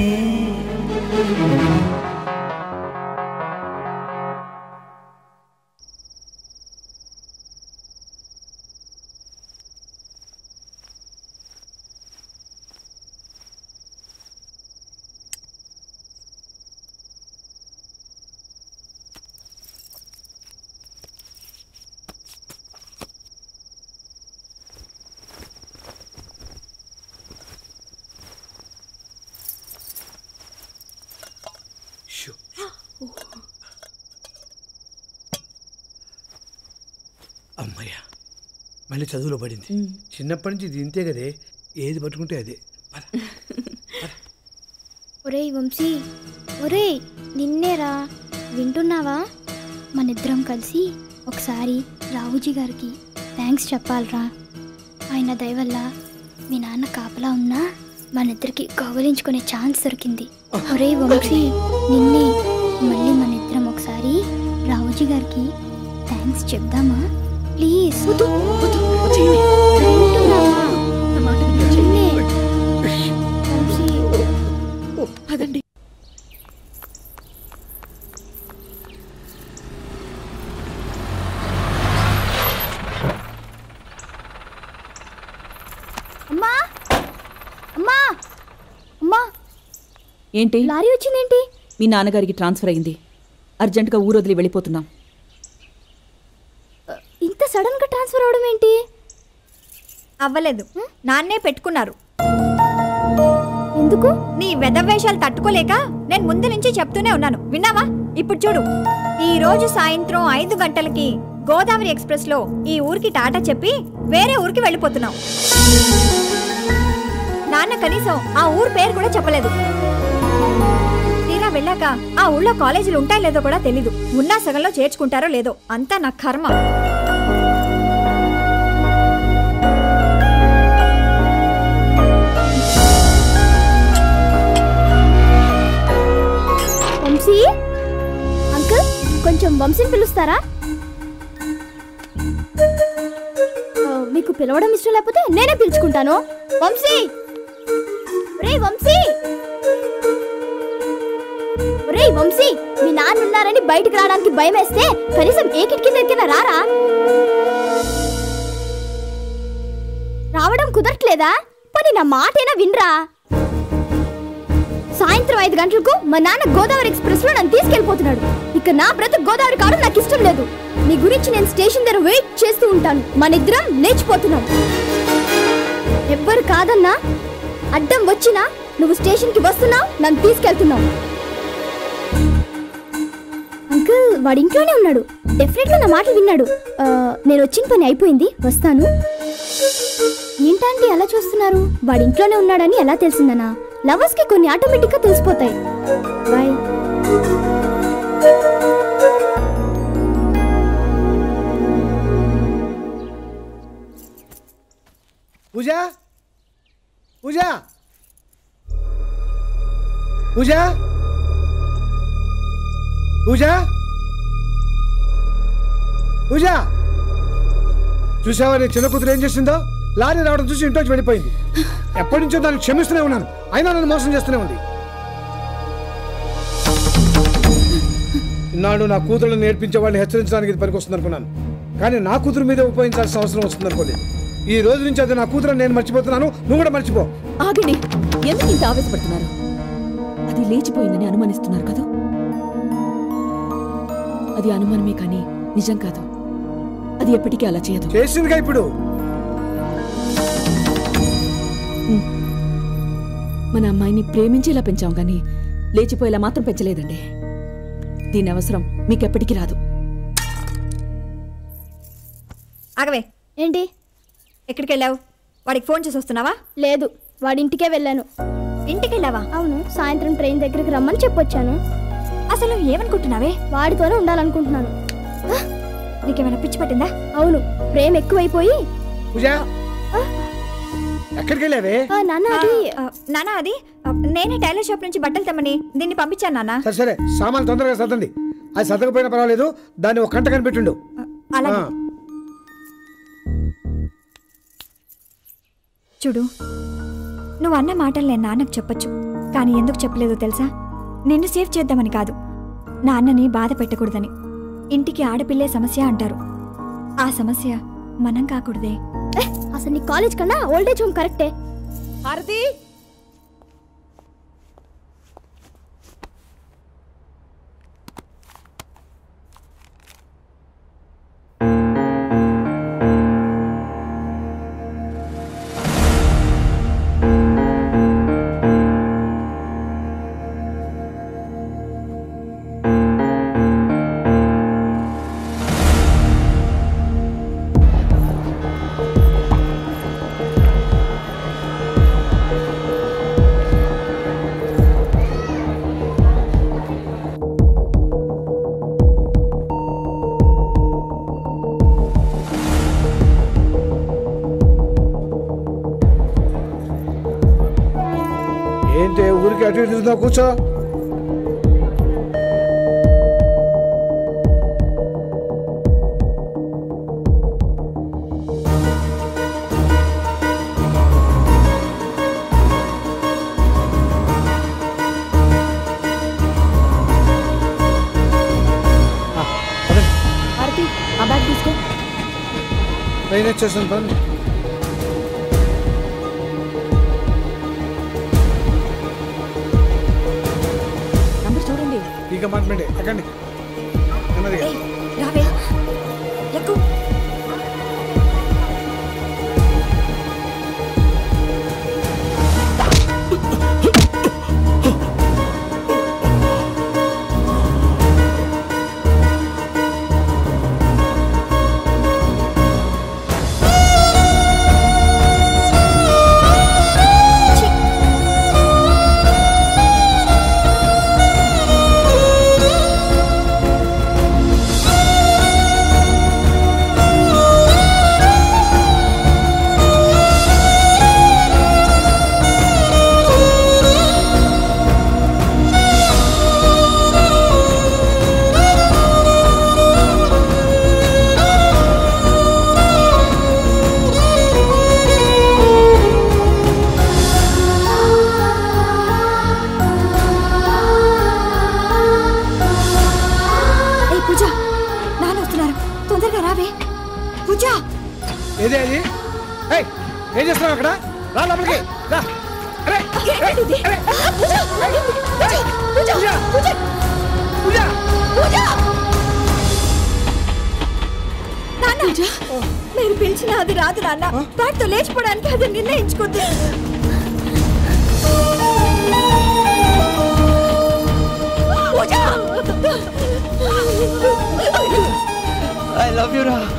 అమ్మయ్య మళ్ళీ చదువులో పడింది చిన్నప్పటి నుంచి ఇది ఇంతే కదే ఏది పట్టుకుంటే అదే ఒరేయ్ వంశీ ఒరేయ్ నిన్నేరా వింటున్నావా మనిద్దరం కలిసి ఒకసారి రావుజీ గారికి థ్యాంక్స్ చెప్పాలరా ఆయన దయ వల్ల మీ నాన్న కాపలా ఉన్నా మనిద్దరికి కౌగలించుకునే ఛాన్స్ దొరికింది ఒరేయ్ వంశీ నిన్నే మళ్ళీ మనిద్దరం ఒకసారి రావుజీ గారికి థ్యాంక్స్ చెప్దామా ప్లీజ్ పదండి అమ్మా అమ్మా అమ్మా ఏంటి లారీ వచ్చిందేంటి మీ నాన్నగారికి ట్రాన్స్ఫర్ అయింది అర్జెంటుగా ఊరు వదిలి వెళ్ళిపోతున్నాం ఇంత సడన్ గా ట్రాన్స్ఫర్ అవడం ఏంటి అవ్వలేదు నాన్నే పెట్టుకున్నారు ఎందుకు నీ వెధవేషాలు తట్టుకోలేక నేను ముందు నుంచి చెప్తూనే ఉన్నాను విన్నావా ఇప్పుడు చూడు ఈ రోజు సాయంత్రం ఐదు గంటలకి గోదావరి ఎక్స్ప్రెస్ లో ఈ ఊరికి టాటా చెప్పి వేరే ఊరికి వెళ్ళిపోతున్నాం నాన్న కనీసం ఆ ఊరు పేరు కూడా చెప్పలేదు తీరా వెళ్ళాక ఆ ఊళ్ళో కాలేజీలు ఉంటాయో లేదో కూడా తెలీదు ఉన్నా సగంలో చేర్చుకుంటారో లేదో అంతా నా కర్మ వంశీ అంకుల్ కొంచెం వంశీని పిలుస్తారా ఆ, మీకు పిలవడం ఇష్టం లేకపోతే నేనే పిలుచుకుంటాను వంశీ రే వంశీ రే వంశీ మీ నాన్న ఉన్నారని బయటికి రావడానికి భయం వేస్తే కనీసం ఏ కిటికీ దగ్గర రారా రావడం కుదరట్లేదా పోనీ నా మాటైనా వినరా సాయంత్రం ఐదు గంటలకు మా నాన్న గోదావరి ఎక్స్ప్రెస్ లో నన్ను తీసుకెళ్లిపోతున్నాడు ఇక నా బ్రతుకు గోదావరి కావడం నాకు ఇష్టం లేదు నీ గురించి నేను స్టేషన్ దగ్గర వెయిట్ చేస్తూ ఉంటాను మన ఇద్దరం లేచిపోతున్నాం ఎవ్వరు కాదన్నా అడ్డం వచ్చినా నువ్వు స్టేషన్ కి వస్తున్నావు నన్ను తీసుకెళ్తున్నావు అంకుల్ వాడి ఇంట్లోనే ఉన్నాడు డెఫినెట్ గా నా మాటలు విన్నాడు ఆ, నేను వచ్చిన పని అయిపోయింది వస్తాను ఏంటంటే అలా చూస్తున్నారు వాడి ఇంట్లోనే ఉన్నాడని ఎలా తెలిసిందనా లవర్స్ కి కొన్ని ఆటోమేటిక్ గా తెలిసిపోతాయి బాయ్ పూజ పూజ పూజ పూజ పూజ చూసావా నీ చిన్న కూతురు ఏం చేసిందో లారీ రావడం చూసి ఇంట్లోంచి వెళ్ళిపోయింది ఎప్పటి నుంచో దాన్ని క్షమిస్తూనే ఉన్నాను అయినా నన్ను మోసం చేస్తూనే ఉంది ఇన్నాడు నా కూతురుని నేర్పించే వాళ్ళని హెచ్చరించడానికి ఇది పనికొస్తుంది అనుకున్నాను కానీ నా కూతురు మీద ఉపయోగించాల్సిన అవసరం వస్తుంది అనుకోలేదు ఈ రోజు నుంచి అది నా కూతురు నేను మర్చిపోతున్నాను నువ్వు కూడా మర్చిపో ఆగండి ఎందుకు ఇంత ఆవేశపడుతున్నారు అది లేచిపోయిందని అనుమానిస్తున్నారు కదా అది అనుమానమే కానీ నిజం కాదు అది ఎప్పటికీ అలా చేయదు చేసిందిగా ఇప్పుడు మన అమ్మాయిని ప్రేమించి ఇలా పెంచాం కానీ లేచిపోయేలా మాత్రం పెంచలేదండి దీని అవసరం మీకెప్పటికీ రాదు ఆగవే ఏంటి ఎక్కడికి వెళ్ళావు వాడికి ఫోన్ చేసి వస్తున్నావా లేదు వాడి ఇంటికే వెళ్ళాను ఇంటికి వెళ్ళావా అవును సాయంత్రం ట్రైన్ దగ్గరికి రమ్మని చెప్పొచ్చాను అసలు ఏమనుకుంటున్నావే వాడితోనే ఉండాలనుకుంటున్నాను నీకేమైనా పిచ్చి పట్టిందా అవును ప్రేమ ఎక్కువైపోయి పూజ ఎక్కడికి వెళ్ళావే ఆ, నాన్న అది ఆ, నాన్న అది ఆ, నేనే టైలర్ షాప్ నుంచి బట్టలు తెమ్మని దీన్ని పంపించాను నాన్న సరే సరే సామాన్లు తొందరగా సర్దండి అది సర్దకపోయినా పర్వాలేదు దాన్ని ఒక కంట కనిపెట్టుండు అలాగే. ఆ. చూడు నువ్వు అన్న మాటలు నేను నాన్నకు చెప్పొచ్చు కానీ ఎందుకు చెప్పలేదో తెలుసా నిన్ను సేవ్ చేద్దామని కాదు నాన్నని బాధ పెట్టకూడదని ఇంటికి ఆడపిల్లే సమస్య అంటారు ఆ సమస్య మనం కాకూడదే ఏ, అసలు నీ కాలేజ్ కన్నా ఓల్డేజ్ హోమ్ కరెక్టే హారతి ఏంటి ఊరికి అటు ఇటు తిరుగుతున్నావు? కూర్చో హారతి ఆ బ్యాగ్ తీసుకో ట్రైన్ వచ్చేసాను పని నంబర్ చూడండి ఈ కంపార్ట్మెంట్ ఎక్కండి నెమ్మదిగా రావే ఎక్కు ఏ పూజ నాన్న వస్తున్నారు తొందరగా రావే పూజ ఏదే అది ఏయ్, ఏం చేస్తున్నావు అక్కడ రా లోపలికి రా అరే ఏంటిది? పూజ! పూజ! పూజ! పూజ! పూజ! నాన్న మీరు పిలిచిన అది రాదు నాన్న వాటితో లేచిపోవడానికి అది నిర్ణయించుకుంది పూజ ఐ లవ్ యూ రా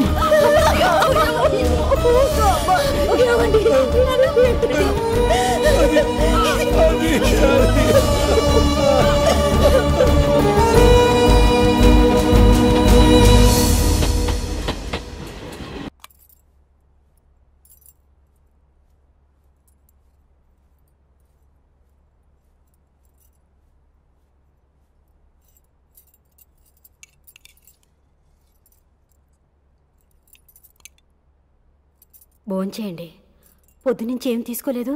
భోంచేయండి పొద్దునుంచి ఏం తీసుకోలేదు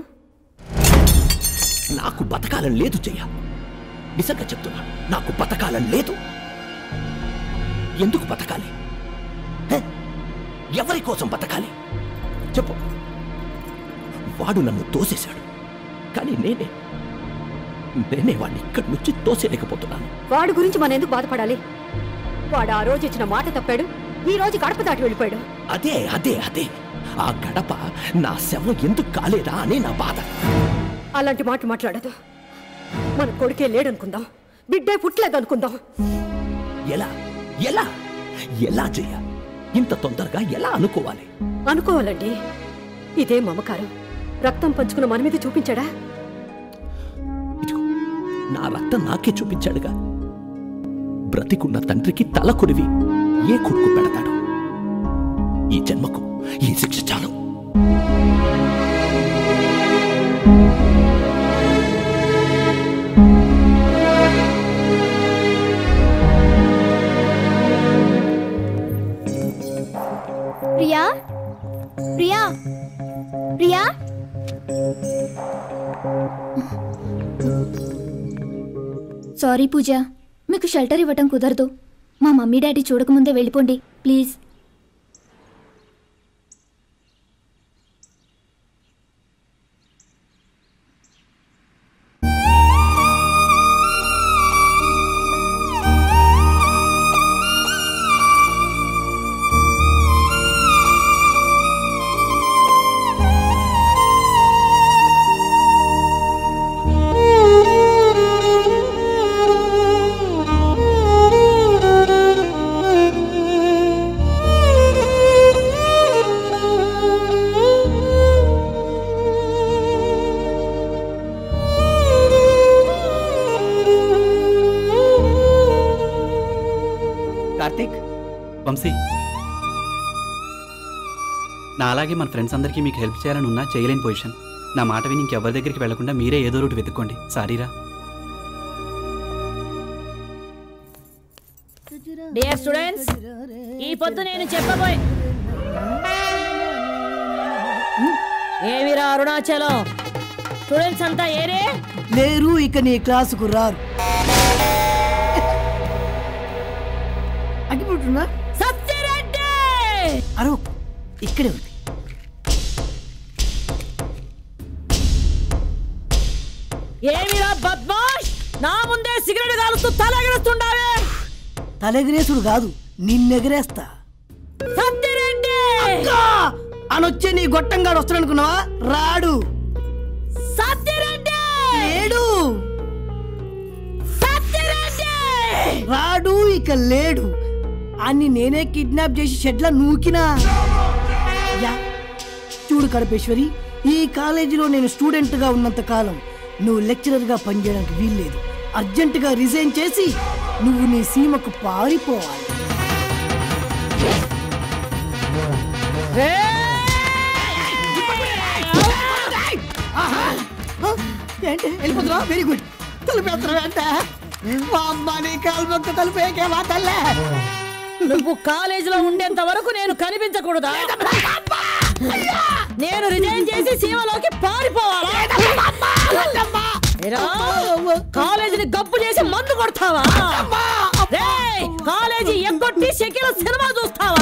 నాకు బతకాలని లేదు చెయ్య నిజంగా చెప్తున్నా నాకు బతకాలని లేదు ఎందుకు బతకాలి హే? ఎవరి కోసం బతకాలి చెప్పు వాడు నన్ను తోసేశాడు కానీ నేనే నేనే వాడిని ఇక్కడి నుంచి తోసేయలేకపోతున్నాను వాడి గురించి మనం ఎందుకు బాధపడాలి వాడు ఆ రోజు ఇచ్చిన మాట తప్పాడు ఈ రోజు గడప దాటి వెళ్ళిపోయాడు అదే అదే అదే ఆ గడప నా శవం ఎందుకు కాలేదా అనే నా బాధ అలాంటి మాట మాట్లాడదు మన కొడుకే లేడనుకుందాం బిడ్డే పుట్టలేదనుకుందాం ఎలా ఎలా ఎలా చెయ్య ఇంత తొందరగా ఎలా అనుకోవాలి అనుకోవాలండి ఇదే మమకారం రక్తం పంచుకున్న మన మీద చూపించాడా నా రక్తం నాకే చూపించాడుగా బ్రతికున్న తండ్రికి తల కొరివి ఏ కొడుకు పెడతాడు ఈ జన్మకు ఈ శిక్ష చాలు ప్రియా ప్రియా ప్రియా సారీ పూజ మీకు షెల్టర్ ఇవ్వటం కుదరదు మా మమ్మీ డాడీ చూడకముందే వెళ్ళిపోండి ప్లీజ్ కార్తీక్ వంశీ నా అలాగే మన ఫ్రెండ్స్ అందరికీ మీకు హెల్ప్ చేయాలని ఉన్నా చేయలేని పొజిషన్ నా మాట విని ఇంకెవరి దగ్గరికి వెళ్లకుండా మీరే ఏదో రూట్ వెతుక్కోండి సారీరా డియర్ స్టూడెంట్స్ ఈ పొద్దు నేను చెప్పబోయే ఏమిరా అరుణాచలం స్టూడెంట్స్ అంతా ఏరే లేరు ఇక నీ క్లాసుకు రారు అగ్గిపుట్టున్నా సత్యరెడ్డి అరో ఇక్కడే ఉంది ఏమిరా బద్మాష్ నా ముందే సిగరెట్ కాలుస్తూ తలెగరేస్తుండావే తలెగిరేసుడు కాదు నిన్నెగరేస్తా సత్యరెడ్డి అనొచ్చే నీ గొట్టంగాడు వస్తాడనుకున్నావా రాడు సత్యరెడ్డి లేడు సత్యరెడ్డి రాడు ఇక లేడు అన్ని నేనే కిడ్నాప్ చేసి షెడ్ల నూకినా యా చూడు కడపేశ్వరి ఈ కాలేజీలో నేను స్టూడెంట్ గా ఉన్నంత కాలం నువ్వు లెక్చరర్ గా పనిచేయడానికి వీల్లేదు అర్జెంట్ గా రిజైన్ చేసి నువ్వు నీ సీమకు పారిపోవాలి ఆహా! ఆ, ఏంటి వెళ్ళిపోతున్నా వెరీ గుడ్ తలుపేస్తున్నా వెంట మా అమ్మ నీ కాల్మొక్క తలుపేకే మా తల్లే నువ్వు కాలేజీలో ఉండేంత వరకు నేను కనిపించకూడదా నేను రిజైన్ చేసి సీమలోకి పారిపోవాలా ఏరా, కాలేజీని గప్పు చేసి మందు కొడతావా రేయ్, కాలేజీ ఎగ్గొట్టి షకిల సినిమా చూస్తావా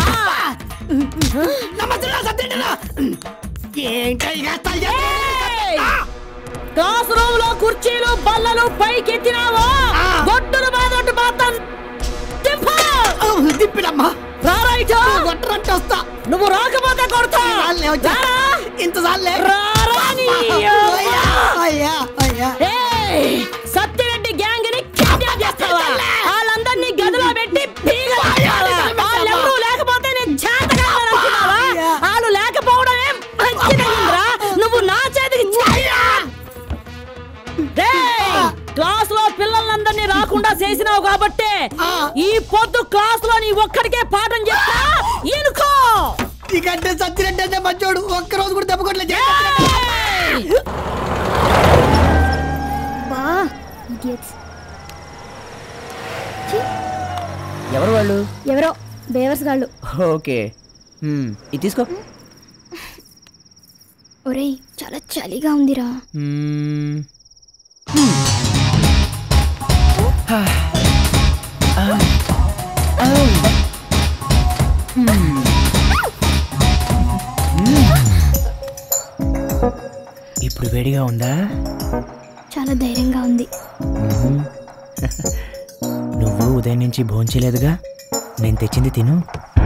ఏయ్! క్లాస్ రూమ్ లో కుర్చీలు బల్లలు పైకెత్తినావో గొడ్డులు బాదొట్టు మాత్రం దిప్పిడమ్మా రారాయిట కొట్టరంటే వస్తా నువ్వు రాకపోతే కొడతా చాలే, వచ్చా. రారా? ఇంత చాలే రారా నీ అయ్యా, అవ్వ. అయ్యా అయ్యా ఏయ్! సత్యరెడ్డి గ్యాంగ్ ని కిడ్నాప్ చేస్తావా వాళ్ళందరినీ గదిలో పెట్టి బీగలు వేస్తావా? వాళ్ళెవరూ లేకపోతే నేను చేతకాదని అనుకున్నావా వాళ్ళు లేకపోవడమే మంచిదయ్యిందిరా నువ్వు నా చేతికి చెయ్యా క్లాస్ లో పిల్లలందరినీ రాకుండా చేసినావు కాబట్టి ఈ పొద్దు క్లాస్ లో నీ ఒక్కడికే పాఠం చెప్తా ఇనుకో ఇకంటే సత్యరెడ్డి అంటే మంచోడు ఒక్క రోజు కూడా దెబ్బకొట్లే బా idiots. ఎవరు వాళ్ళు ఎవరో బేవర్స్ గాళ్ళు ఓకే హ్మ్, ఇది తీసుకో ఒరేయ్ చాలా చలిగా ఉందిరా హ్మ్. ఇప్పుడు వేడిగా ఉందా చాలా ధైర్యంగా ఉంది నువ్వు ఉదయం నుంచి భోంచలేదుగా నేను తెచ్చింది తిను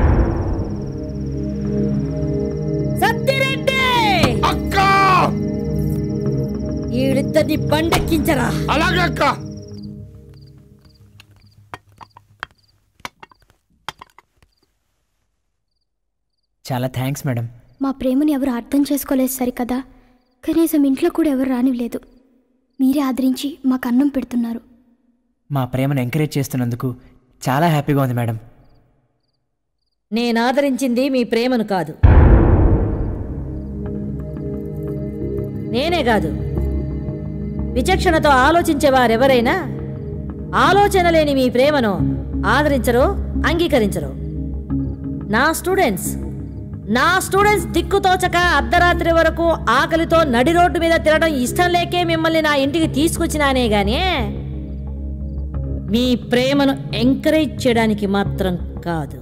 సత్తిరెడ్డి వీళ్ళిద్దరిని బండెక్కించరా అలాగే అక్క చాలా థ్యాంక్స్ మేడం మా ప్రేమని ఎవరు అర్థం చేసుకోలేదు సరికదా కనీసం ఇంట్లో కూడా ఎవరు రానివ్వలేదు మీరే ఆదరించి మాకు అన్నం పెడుతున్నారు మా ప్రేమను ఎంకరేజ్ చేస్తున్నందుకు చాలా హ్యాపీగా ఉంది మేడం నేను ఆదరించింది మీ ప్రేమను కాదు నేనే కాదు విచక్షణతో ఆలోచించే వారెవరైనా ఆలోచన లేని మీ ప్రేమను ఆదరించరు అంగీకరించరు నా స్టూడెంట్స్ నా స్టూడెంట్స్ దిక్కుతోచక అర్ధరాత్రి వరకు ఆకలితో నడి రోడ్డు మీద తిరగడం ఇష్టం లేకే మిమ్మల్ని నా ఇంటికి తీసుకొచ్చినానే గానీ మీ ప్రేమను ఎంకరేజ్ చేయడానికి మాత్రం కాదు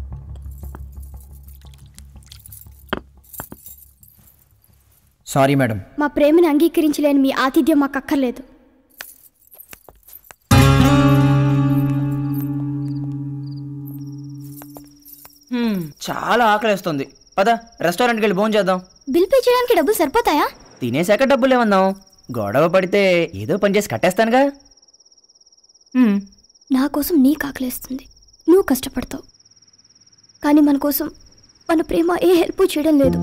సారీ మేడం మా ప్రేమని అంగీకరించలేని మీ ఆతిథ్యం మాకు అక్కర్లేదు చాలా ఆకలిస్తుంది పద రెస్టారెంట్కి వెళ్ళి భోజనం చేద్దాం బిల్ పే చేయడానికి డబ్బులు సరిపోతాయా తినేశాక డబ్బులు ఏమందాం గొడవ పడితే ఏదో పని చేసి కట్టేస్తానుగా నా కోసం నీకు ఆకలేస్తుంది నువ్వు కష్టపడతావు కానీ మన కోసం మన ప్రేమ ఏ హెల్ప్ చేయడం లేదు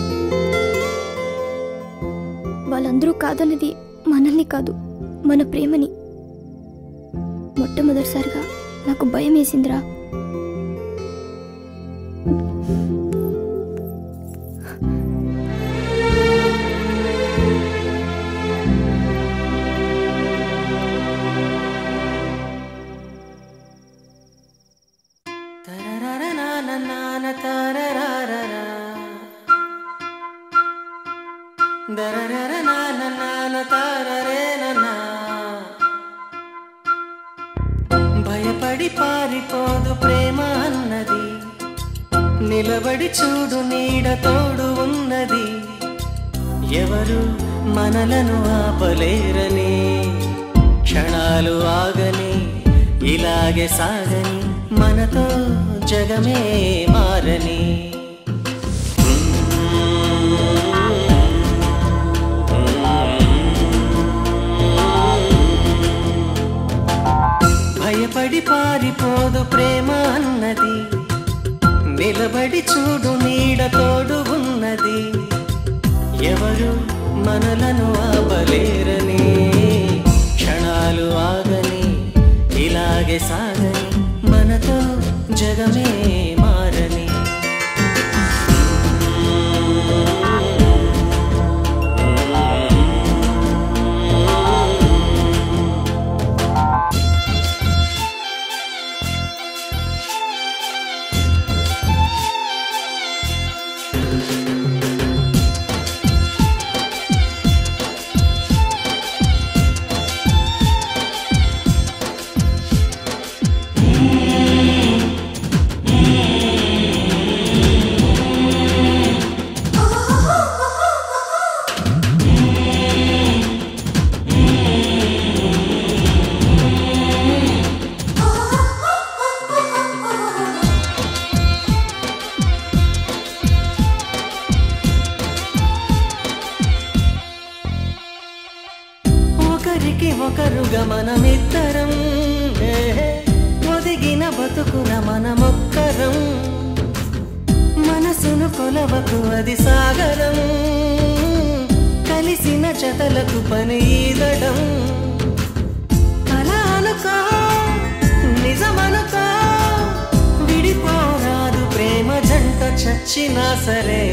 వాళ్ళందరూ కాదన్నది మనల్ని కాదు మన ప్రేమని మొట్టమొదటిసారిగా నాకు భయం వేసిందిరా భయపడి పారిపోదు ప్రేమ అన్నది నిలబడి చూడు నీడ తోడు ఉన్నది ఎవరు మనలను ఆపలేరని క్షణాలు ఆగని ఇలాగే సాగని మనతో జగమే మారని భయపడి పారిపోదు ప్రేమ అన్నది నిలబడి చూడు నీడ తోడు ఉన్నది ఎవరు మనలను ఆపలేరని క్షణాలు ఆగని ఇలాగే సాగని మనతో జగమే మారని ఒకరికి ఒకరుగా మనమిద్దరం ఏ, ఒదిగిన బతుకున మనమొక్కరం మనసును కొలవకు అది సాగరం కలిసిన జతలకు పని ఈదడం కల అనుకో నిజమనుకో విడిపోరాదు ప్రేమ జంట చచ్చినా సరే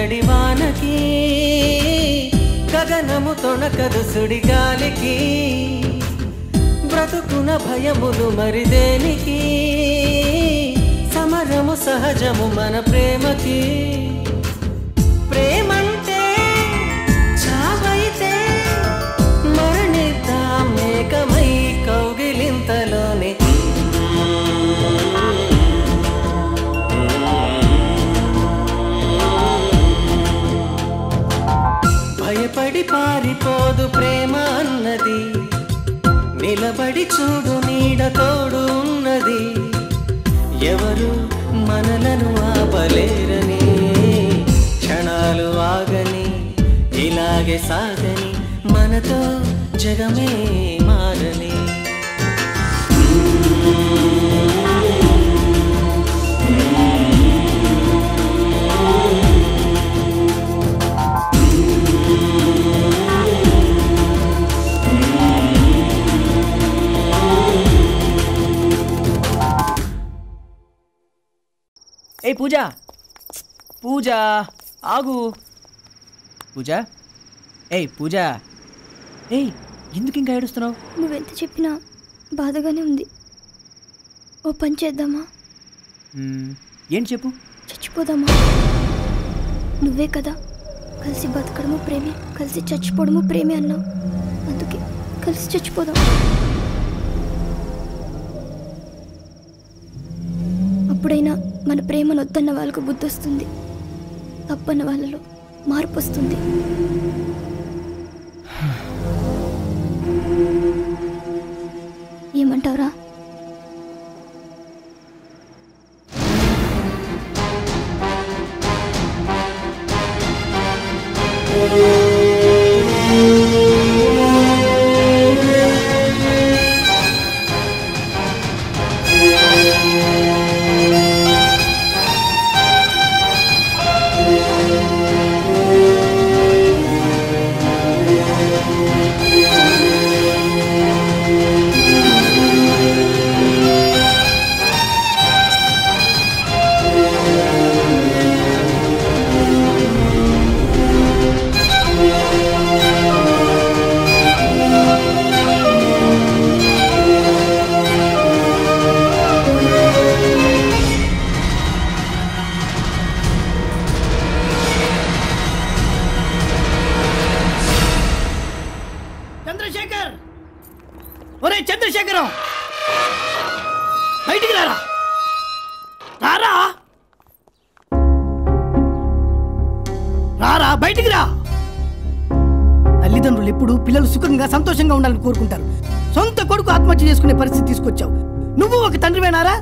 జడివానకి గగనము తొణకదు సుడిగాలికి బ్రతుకున భయములు మరి దేనికి సమరము సహజము మన ప్రేమకి ప్రేమంటే చావైతే మరణిద్దాం ఏకమై కౌగిలింతలోనే భయపడి పారిపోదు ప్రేమ అన్నది నిలబడి చూడు నీడ తోడు ఉన్నది ఎవరు మనలను ఆపలేరని క్షణాలు ఆగని ఇలాగే సాగని మనతో జగమే మారని ఏయ్ పూజ పూజ ఆగు పూజ ఏయ్ పూజ ఏయ్ ఎందుకు ఇంకా ఏడుస్తున్నావు నువ్వెంత చెప్పినా బాధగానే ఉంది ఓ పని చేద్దామా మ్మ్, ఏంటి చెప్పు చచ్చిపోదామా నువ్వే కదా కలిసి బతకడము ప్రేమే కలిసి చచ్చిపోవడము ప్రేమే అన్నావు అందుకే కలిసి చచ్చిపోదాం అప్పుడైనా మన ప్రేమను వద్దన్న వాళ్ళకు బుద్ధి వస్తుంది తప్పన్న వాళ్ళలో మార్పు వస్తుంది ఏమంటావురా చంద్రశేఖర్ ఒరే చంద్రశేఖరం బయటికి రారా రారా రారా బయటికి రా తల్లిదండ్రులు ఎప్పుడు పిల్లలు సుఖంగా సంతోషంగా ఉండాలని కోరుకుంటారు సొంత కొడుకు ఆత్మహత్య చేసుకునే పరిస్థితి తీసుకొచ్చావు నువ్వు ఒక తండ్రివేనారా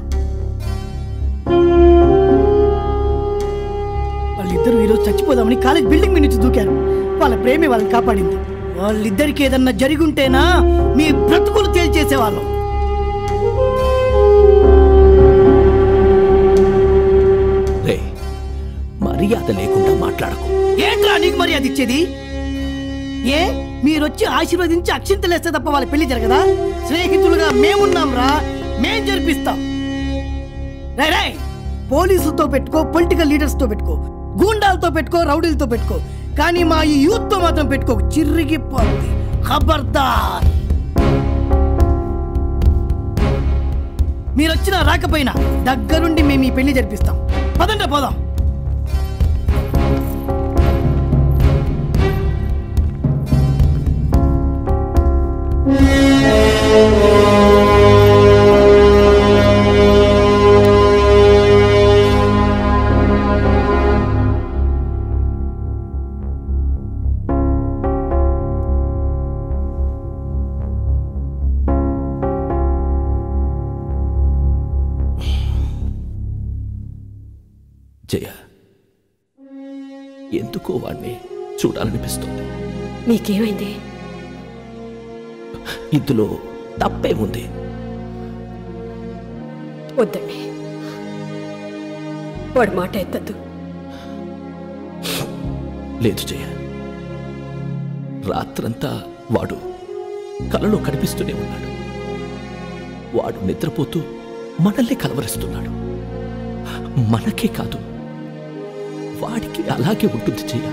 వాళ్ళిద్దరూ ఈరోజు చచ్చిపోదామని కాలేజ్ బిల్డింగ్ మీద నుంచి దూకారు వాళ్ళ ప్రేమే వాళ్ళని కాపాడింది వాళ్ళిద్దరికి ఏదన్నా జరిగుంటేనా మీ బ్రతుకులు తేల్చేసేవాళ్ళం రే మర్యాద లేకుండా మాట్లాడకు ఏంట్రా నీకు మర్యాద ఇచ్చేది ఏ మీరొచ్చి ఆశీర్వదించి అక్షింతలేస్తే తప్ప వాళ్ళ పెళ్లి జరగదా స్నేహితులుగా మేమున్నాం రా మేం జరిపిస్తాం రే రే పోలీసులతో పెట్టుకో పొలిటికల్ లీడర్స్ తో పెట్టుకో గూండాలతో పెట్టుకో రౌడీలతో పెట్టుకో కానీ మా ఈ యూత్ తో మాత్రం పెట్టుకో చిరిగిపోద్ది ఖబర్దార్ మీరొచ్చినా రాకపోయినా దగ్గరుండి మేము ఈ పెళ్లి జరిపిస్తాం పదండి పోదాం జయ ఎందుకో వాణ్ణి చూడాలనిపిస్తుంది మీకేమైంది ఇందులో తప్పేముంది వద్దండి వాడి మాట ఎత్తద్దు లేదు జయ రాత్రంతా వాడు కలలో కనిపిస్తూనే ఉన్నాడు వాడు నిద్రపోతూ మనల్ని కలవరిస్తున్నాడు మనకే కాదు వాడికి అలాగే ఉంటుంది చెయ్య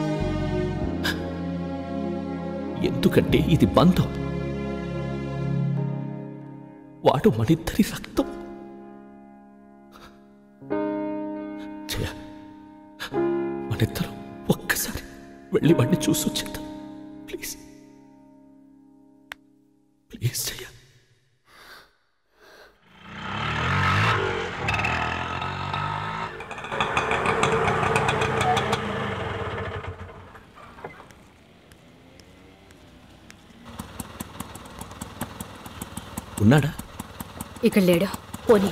ఎందుకంటే ఇది బంధం వాడు మనిద్దరి రక్తం చెయ్య మనిద్దరం ఒక్కసారి వెళ్ళి వాడిని చూసొచ్చేద్దాం ప్లీజ్ ప్లీజ్ చెయ్య ఉన్నాడా ఇక్కడ లేడు పోనీ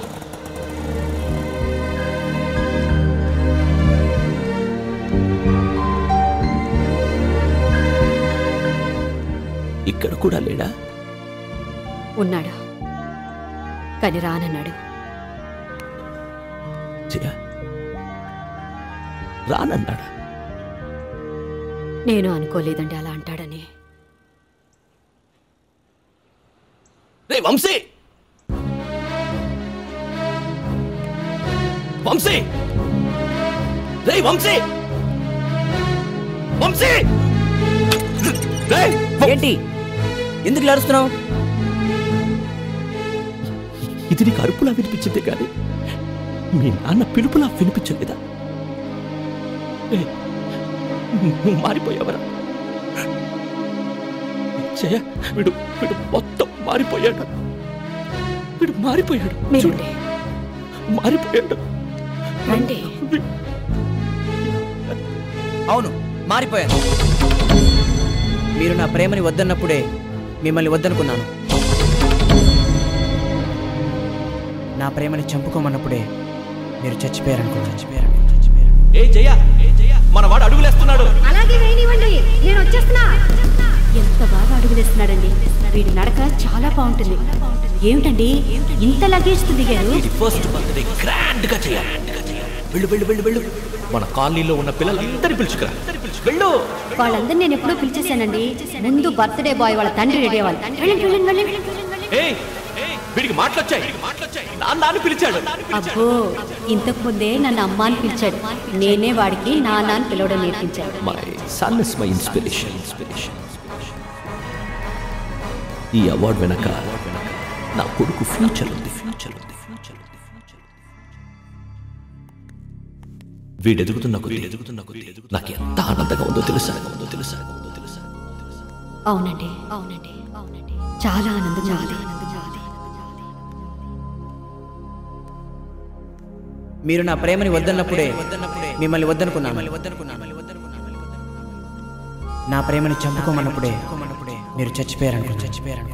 ఇక్కడ కూడా లేడా ఉన్నాడు కానీ రానన్నాడు జయ రానన్నాడా నేను అనుకోలేదండి అలా అంటాడని రే వంశీ వంశీ రే వంశీ వంశీ ఏంటి ఎందుకు అరుస్తున్నావు ఇది నీకు అరుపులా వినిపించింది కానీ మీ నాన్న పిలుపులా వినిపించలేదా ఏ, నువ్వు మారిపోయావరా జయ వీడు వీడు మొత్తం మారిపోయాడు వీడు మారిపోయాడు చూడు మారిపోయాడు రండి అవును మారిపోయాను మీరు నా ప్రేమని వద్దన్నప్పుడే మిమ్మల్ని వద్దనుకున్నాను నా ప్రేమని చంపుకోమన్నప్పుడే మీరు చచ్చిపోయారనుకున్నాను చచ్చిపోయారు ఏ జయ ఏ జయ మన వాడు అడుగులేస్తున్నాడు అలాగే వేయనివ్వండి నేను వచ్చేస్తున్నా ఎంత బాగా అడుగులేస్తున్నాడండి వీడి నడక చాలా బాగుంటుంది ఏమిటండి ఇంత లగేజ్ దిగారు ఇది ఫస్ట్ బర్త్డే గ్రాండ్ గా చేయాలి వెళ్ళు వెళ్ళు వెళ్ళు వెళ్ళు మన కాలనీలో ఉన్న పిల్లలందరినీ పిలుచుకురా వెళ్ళు వాళ్ళందరినీ నేను ఎప్పుడో పిలిచేశానండి ముందు బర్త్డే బాయ్ వాళ్ళ తండ్రి రెడీ అవ్వాలి వెళ్ళండి వెళ్ళండి వెళ్ళండి ఏయ్ వీడికి మాటలొచ్చాయి నాన్న అని పిలిచాడు అబ్బో ఇంతకు ముందే నన్ను అమ్మ అని పిలిచాడు నేనే వాడికి నాన్న అని పిలవడం నేర్పించాడు my son is my inspiration inspiration ఈ అవార్డు వెనక నా కొడుకు ఫ్యూచర్ ఉంది ఫ్యూచర్ ఉంది ఫ్యూచర్ ఉంది వీడు ఎదుగుతున్న కొద్ది ఎదుగుతున్న కొద్ది నాకు ఎంత ఆనందంగా ఉందో తెలుసా ఉందో తెలుసా ఉందో తెలుసా అవునండి అవునండి అవునండి చాలా ఆనందం చాలా మీరు నా ప్రేమని వద్దన్నప్పుడే మిమ్మల్ని వద్దనుకున్నాను నా ప్రేమని చంపుకోమన్నప్పుడే మీరు చచ్చిపోయారనుకున్నాను చచ్చిపోయారనుకున్నాను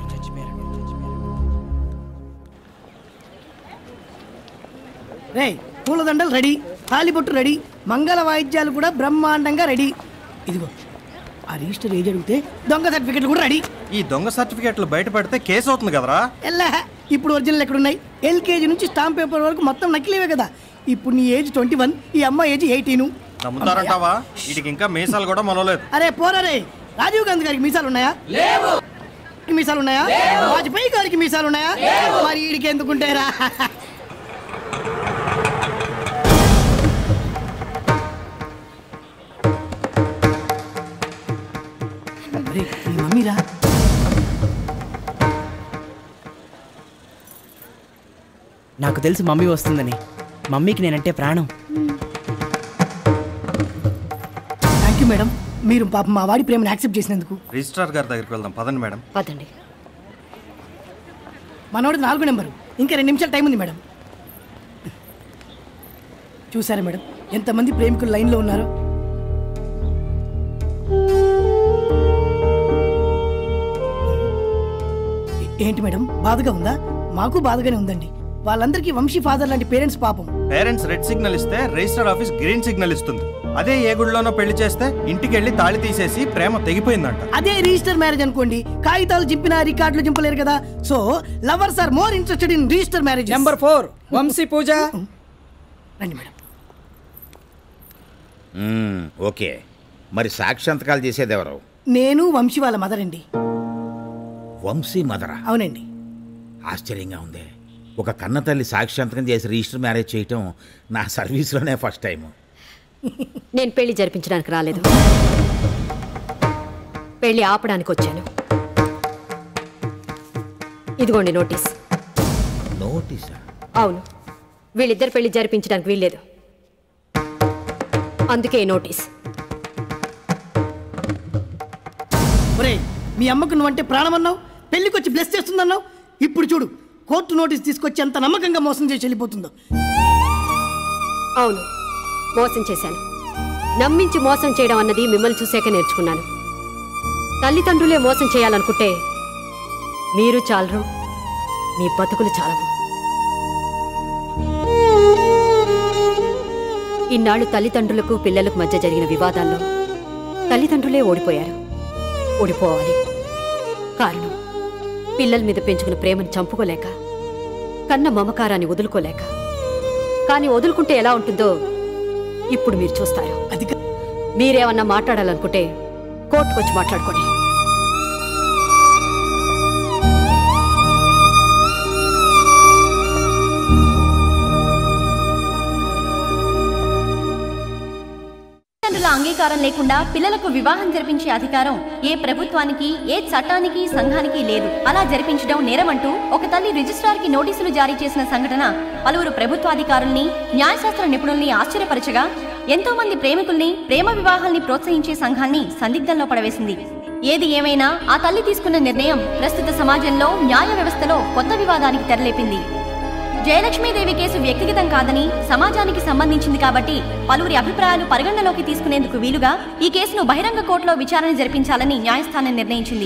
రే పూలదండలు రెడీ తాలిబొట్టు రెడీ మంగళ వాయిద్యాలు కూడా బ్రహ్మాండంగా రెడీ ఇదిగో ఆ రిజిస్టర్ ఏజ్ అడిగితే దొంగ సర్టిఫికెట్లు కూడా రెడీ ఈ దొంగ సర్టిఫికెట్లు బయట పెడితే కేసు అవుతుంది కదరా ఎల్లా ఇప్పుడు ఒరిజినల్ ఎక్కడున్నాయి ఎల్కేజీ నుంచి స్టాంప్ పేపర్ వరకు మొత్తం నకిలీవే కదా ఇప్పుడు నీ ఏజ్ ట్వంటీ వన్ ఈ అమ్మాయి ఏజ్ ఎయిటీను నమ్ముతారంటావా వీటికి ఇంకా మీసాలు కూడా మొలలేదు అరే పోరా రే రాజీవ్ గాంధీ గారికి మీసాలు ఉన్నాయా లేవు మీసాలు ఉన్నాయా వాజ్పేయి గారికి మీసాలు ఉన్నాయా మరి వీడికి ఎందుకుంటారా రే, మీ మమ్మీరా నాకు తెలుసు మమ్మీ వస్తుందని మమ్మీకి నేనంటే ప్రాణం థ్యాంక్ యూ మేడం మీరు పాప మా వాడి ప్రేమను యాక్సెప్ట్ చేసినందుకు రిజిస్ట్రార్ గారి దగ్గరికి వెళ్దాం పదండి మేడం పదండి మనోడు నాలుగు నెంబరు ఇంకా రెండు నిమిషాలు టైం ఉంది మేడం చూసారా మేడం ఎంతమంది ప్రేమికులు లైన్లో ఉన్నారు ఏ- ఏంటి మేడం బాధగా ఉందా మాకు బాధగానే ఉందండి వాళ్ళందరికీ వంశీ ఫాదర్ లాంటి పేరెంట్స్ పాపం పేరెంట్స్ రెడ్ సిగ్నల్ ఇస్తే రిజిస్టర్ ఆఫీస్ గ్రీన్ సిగ్నల్ ఇస్తుంది అదే ఏ గుడిలోనో పెళ్లి చేస్తే ఇంటికి వెళ్ళి తాళి తీసేసి ప్రేమ తెగిపోయిందంట అదే రిజిస్టర్ మ్యారేజ్ అనుకోండి కాగితాలు చింపినా రికార్డులు చింపలేరు కదా so lovers are more interested in register marriage number four Vamshi Pooja రండి మేడం మ్మ్, ఓకే మరి సాక్షాంతకాలు చేసేది ఎవరు నేను వంశీ వాళ్ళ మదర్ అండి వంశీ మదరా అవునండి ఆశ్చర్యంగా ఉంది ఒక కన్న తల్లి సాక్షాంతకం చేసి రిజిస్టర్ మ్యారేజ్ చేయటం నా సర్వీస్లోనే ఫస్ట్ టైం నేను పెళ్లి జరిపించడానికి రాలేదు పెళ్లి ఆపడానికి వచ్చాను ఇదిగోండి నోటీస్ నోటీసా అవును వీళ్ళిద్దరు పెళ్లి జరిపించడానికి వీల్లేదు అందుకే ఈ నోటీస్ ఒరే మీ అమ్మకు నువ్వంటే ప్రాణమన్నావు పెళ్లికి వచ్చి బ్లెస్ చేస్తుందన్నావు ఇప్పుడు చూడు కోర్టు నోటీస్ తీసుకొచ్చి ఎంత నమ్మకంగా మోసం చేసి వెళ్ళిపోతుందో అవును మోసం చేశాను నమ్మించి మోసం చేయడం అన్నది మిమ్మల్ని చూసాక నేర్చుకున్నాను తల్లిదండ్రులే మోసం చేయాలనుకుంటే మీరు చాలరు మీ బతుకులు చాలవు ఇన్నాళ్ళు తల్లిదండ్రులకు పిల్లలకు మధ్య జరిగిన వివాదాల్లో తల్లిదండ్రులే ఓడిపోయారు ఓడిపోవాలి కారణం పిల్లల మీద పెంచుకున్న ప్రేమను చంపుకోలేక కన్న మమకారాన్ని వదులుకోలేక కానీ వదులుకుంటే ఎలా ఉంటుందో ఇప్పుడు మీరు చూస్తారు మీరేమన్నా మాట్లాడాలనుకుంటే కోర్టుకొచ్చి మాట్లాడుకోండి తల్లిదండ్రుల అంగీకారం లేకుండా పిల్లలకు వివాహం జరిపించే అధికారం ఏ ప్రభుత్వానికి ఏ చట్టానికి సంఘానికి లేదు అలా జరిపించడం నేరమంటూ ఒక తల్లి రిజిస్ట్రార్ కి నోటీసులు జారీ చేసిన సంఘటన పలువురు ప్రభుత్వాధికారుల్ని న్యాయశాస్త్ర నిపుణుల్ని ఆశ్చర్యపరచగా ఎంతో మంది ప్రేమికుల్ని ప్రేమ వివాహాల్ని ప్రోత్సహించే సంఘాన్ని సందిగ్ధంలో పడవేసింది ఏది ఏమైనా ఆ తల్లి తీసుకున్న నిర్ణయం ప్రస్తుత సమాజంలో న్యాయ వ్యవస్థలో కొత్త వివాదానికి తెరలేపింది జయలక్ష్మీదేవి కేసు వ్యక్తిగతం కాదని సమాజానికి సంబంధించింది కాబట్టి పలువురి అభిప్రాయాలు పరిగణనలోకి తీసుకునేందుకు వీలుగా ఈ కేసును బహిరంగ కోర్టులో విచారణ జరిపించాలని న్యాయస్థానం నిర్ణయించింది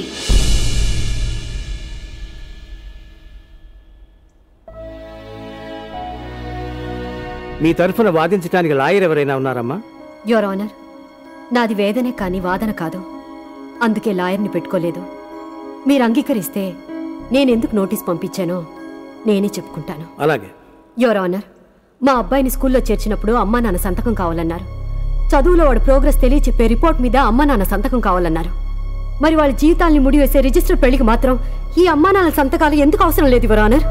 మీ తరఫున వాదించడానికి లాయర్ ఎవరైనా ఉన్నారమ్మా యువర్ ఆనర్ నాది వేదనే కాని వాదన కాదు అందుకే లాయర్ని పెట్టుకోలేదు మీరు అంగీకరిస్తే నేనెందుకు నోటీస్ పంపించానో నేనే చెప్పుకుంటాను అలాగే యువర్ ఆనర్ మా అబ్బాయిని స్కూల్లో చేర్చినప్పుడు అమ్మా నాన్న సంతకం కావాలన్నారు చదువులో వాడి ప్రోగ్రెస్ తెలియచెప్పే రిపోర్ట్ మీద అమ్మా నాన్న సంతకం కావాలన్నారు మరి వాళ్ళ జీవితాల్ని ముడివేసే రిజిస్టర్ పెళ్లికి మాత్రం ఈ అమ్మా నాన్న సంతకాలు ఎందుకు అవసరం లేదు యువర్ ఆనర్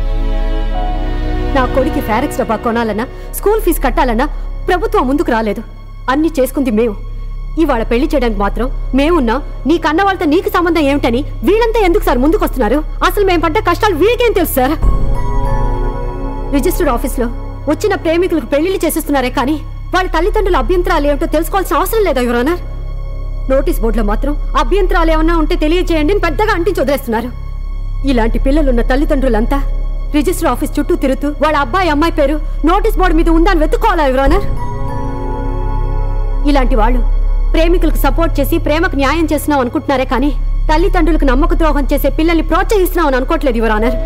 నా కొడుకు ఫారెక్స్ డబ్బా కొనాలన్నా స్కూల్ ఫీజు కట్టాలన్నా ప్రభుత్వం ముందుకు రాలేదు అన్ని చేసుకుంది మేము ఇవాళ పెళ్లి చేయడానికి మాత్రం మేమున్నా నీ కన్న వాళ్ళతో నీకు సంబంధం ఏమిటని వీళ్ళంతా ఎందుకు సార్ ముందుకు వస్తున్నారు అసలు మేము పడ్డ కష్టాలు వీళ్ళకేం తెలుసు సార్ రిజిస్టర్డ్ ఆఫీస్లో వచ్చిన ప్రేమికులకు పెళ్లిళ్ళు చేసేస్తున్నారే కానీ వాళ్ళ తల్లిదండ్రుల అభ్యంతరాలు ఏమిటో తెలుసుకోవాల్సిన అవసరం లేదా యువరానర్ నోటీస్ బోర్డులో మాత్రం అభ్యంతరాలు ఏమన్నా ఉంటే తెలియజేయండి అని పెద్దగా అంటించి వదిలేస్తున్నారు ఇలాంటి పిల్లలున్న తల్లిదండ్రులంతా రిజిస్టర్ ఆఫీస్ చుట్టూ తిరుగుతూ వాళ్ళ అబ్బాయి అమ్మాయి పేరు నోటీస్ బోర్డు మీద ఉందని వెతుక్కోవాలా యువరానర్ ఇలాంటి వాళ్ళు ప్రేమికులకు సపోర్ట్ చేసి ప్రేమకు న్యాయం చేస్తున్నాం అనుకుంటున్నారే కానీ తల్లిదండ్రులకు నమ్మక ద్రోహం చేసే పిల్లల్ని ప్రోత్సహిస్తున్నాం అని అనుకోవట్లేదు యువరానర్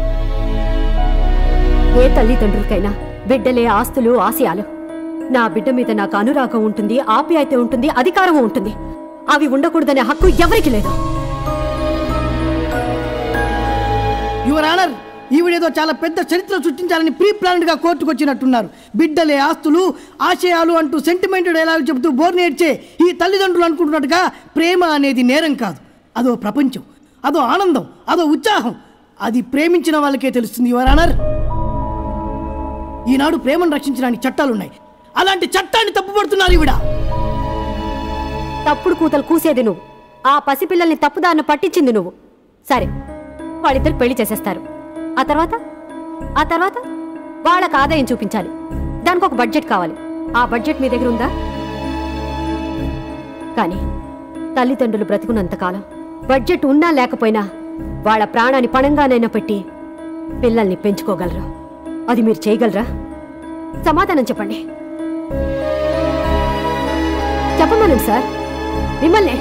ఏ తల్లిదండ్రులకైనా బిడ్డలే ఆస్తులు ఆశయాలు నా బిడ్డ మీద నాకు అనురాగం ఉంటుంది ఆప్యాయత ఉంటుంది అధికారం ఉంటుంది అవి ఉండకూడదనే హక్కు ఎవరికి లేదు యువర్ ఆనర్ ఈవిడేదో చాలా పెద్ద చరిత్ర సృష్టించాలని ప్రీ ప్లాన్డ్ గా కోర్టుకు వచ్చినట్టున్నారు బిడ్డలే ఆస్తులు ఆశయాలు అంటూ సెంటిమెంట్ డైలాగ్ చెబుతూ బోర్ నేర్చే ఈ తల్లిదండ్రులు అనుకుంటున్నట్టుగా ప్రేమ అనేది నేరం కాదు అదో ప్రపంచం అదో ఆనందం అదో ఉత్సాహం అది ప్రేమించిన వాళ్ళకే తెలుస్తుంది యువర్ ఆనర్ ఈనాడు ప్రేమను రక్షించడానికి చట్టాలున్నాయి అలాంటి చట్టాన్ని తప్పుపడుతున్నారు ఈవిడ తప్పుడు కూతలు కూసేది నువ్వు ఆ పసిపిల్లల్ని తప్పుదారిన పట్టించింది నువ్వు సరే వాళ్ళిద్దరు పెళ్లి చేసేస్తారు ఆ తర్వాత ఆ తర్వాత వాళ్ళకి ఆదాయం చూపించాలి దానికి ఒక బడ్జెట్ కావాలి ఆ బడ్జెట్ మీ దగ్గర ఉందా కానీ తల్లిదండ్రులు బ్రతుకున్నంతకాలం బడ్జెట్ ఉన్నా లేకపోయినా వాళ్ళ ప్రాణాన్ని పణంగానైనా పెట్టి పిల్లల్ని పెంచుకోగలరు అది మీరు చేయగలరా సమాధానం చెప్పండి చెప్పమనండి సార్ మిమ్మల్ని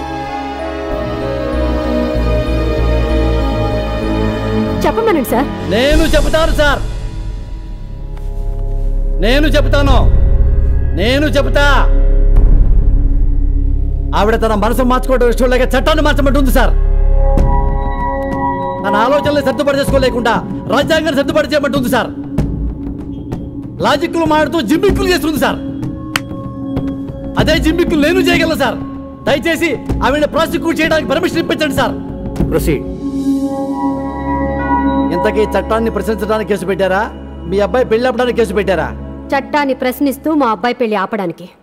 చెప్పమనండి సార్ నేను చెబుతాను సార్ నేను చెబుతాను నేను చెబుతా ఆవిడ తన మనసు మార్చుకోవడం ఇష్టం లేక చట్టాన్ని మార్చమంటుంది సార్ తన ఆలోచనలు సర్దుబాటు చేసుకోలేకుండా రాజ్యాంగాన్ని సర్దుబాటు చేయమంటుంది సార్ లాజిక్లు మాడుతూ జిమ్మిక్కులు చేస్తుంది సార్ అదే జిమ్మిక్కులు నేను చేయగలను సార్ దయచేసి ఆవిడ ప్రాసిక్యూట్ చేయడానికి పర్మిషన్ ఇప్పించండి సార్ ప్రొసీడ్ ఇంతకీ చట్టాన్ని ప్రశ్నించడానికి కేసు పెట్టారా మీ అబ్బాయి పెళ్లి ఆపడానికి కేసు పెట్టారా చట్టాన్ని ప్రశ్నిస్తూ మా అబ్బాయి పెళ్లి ఆపడానికి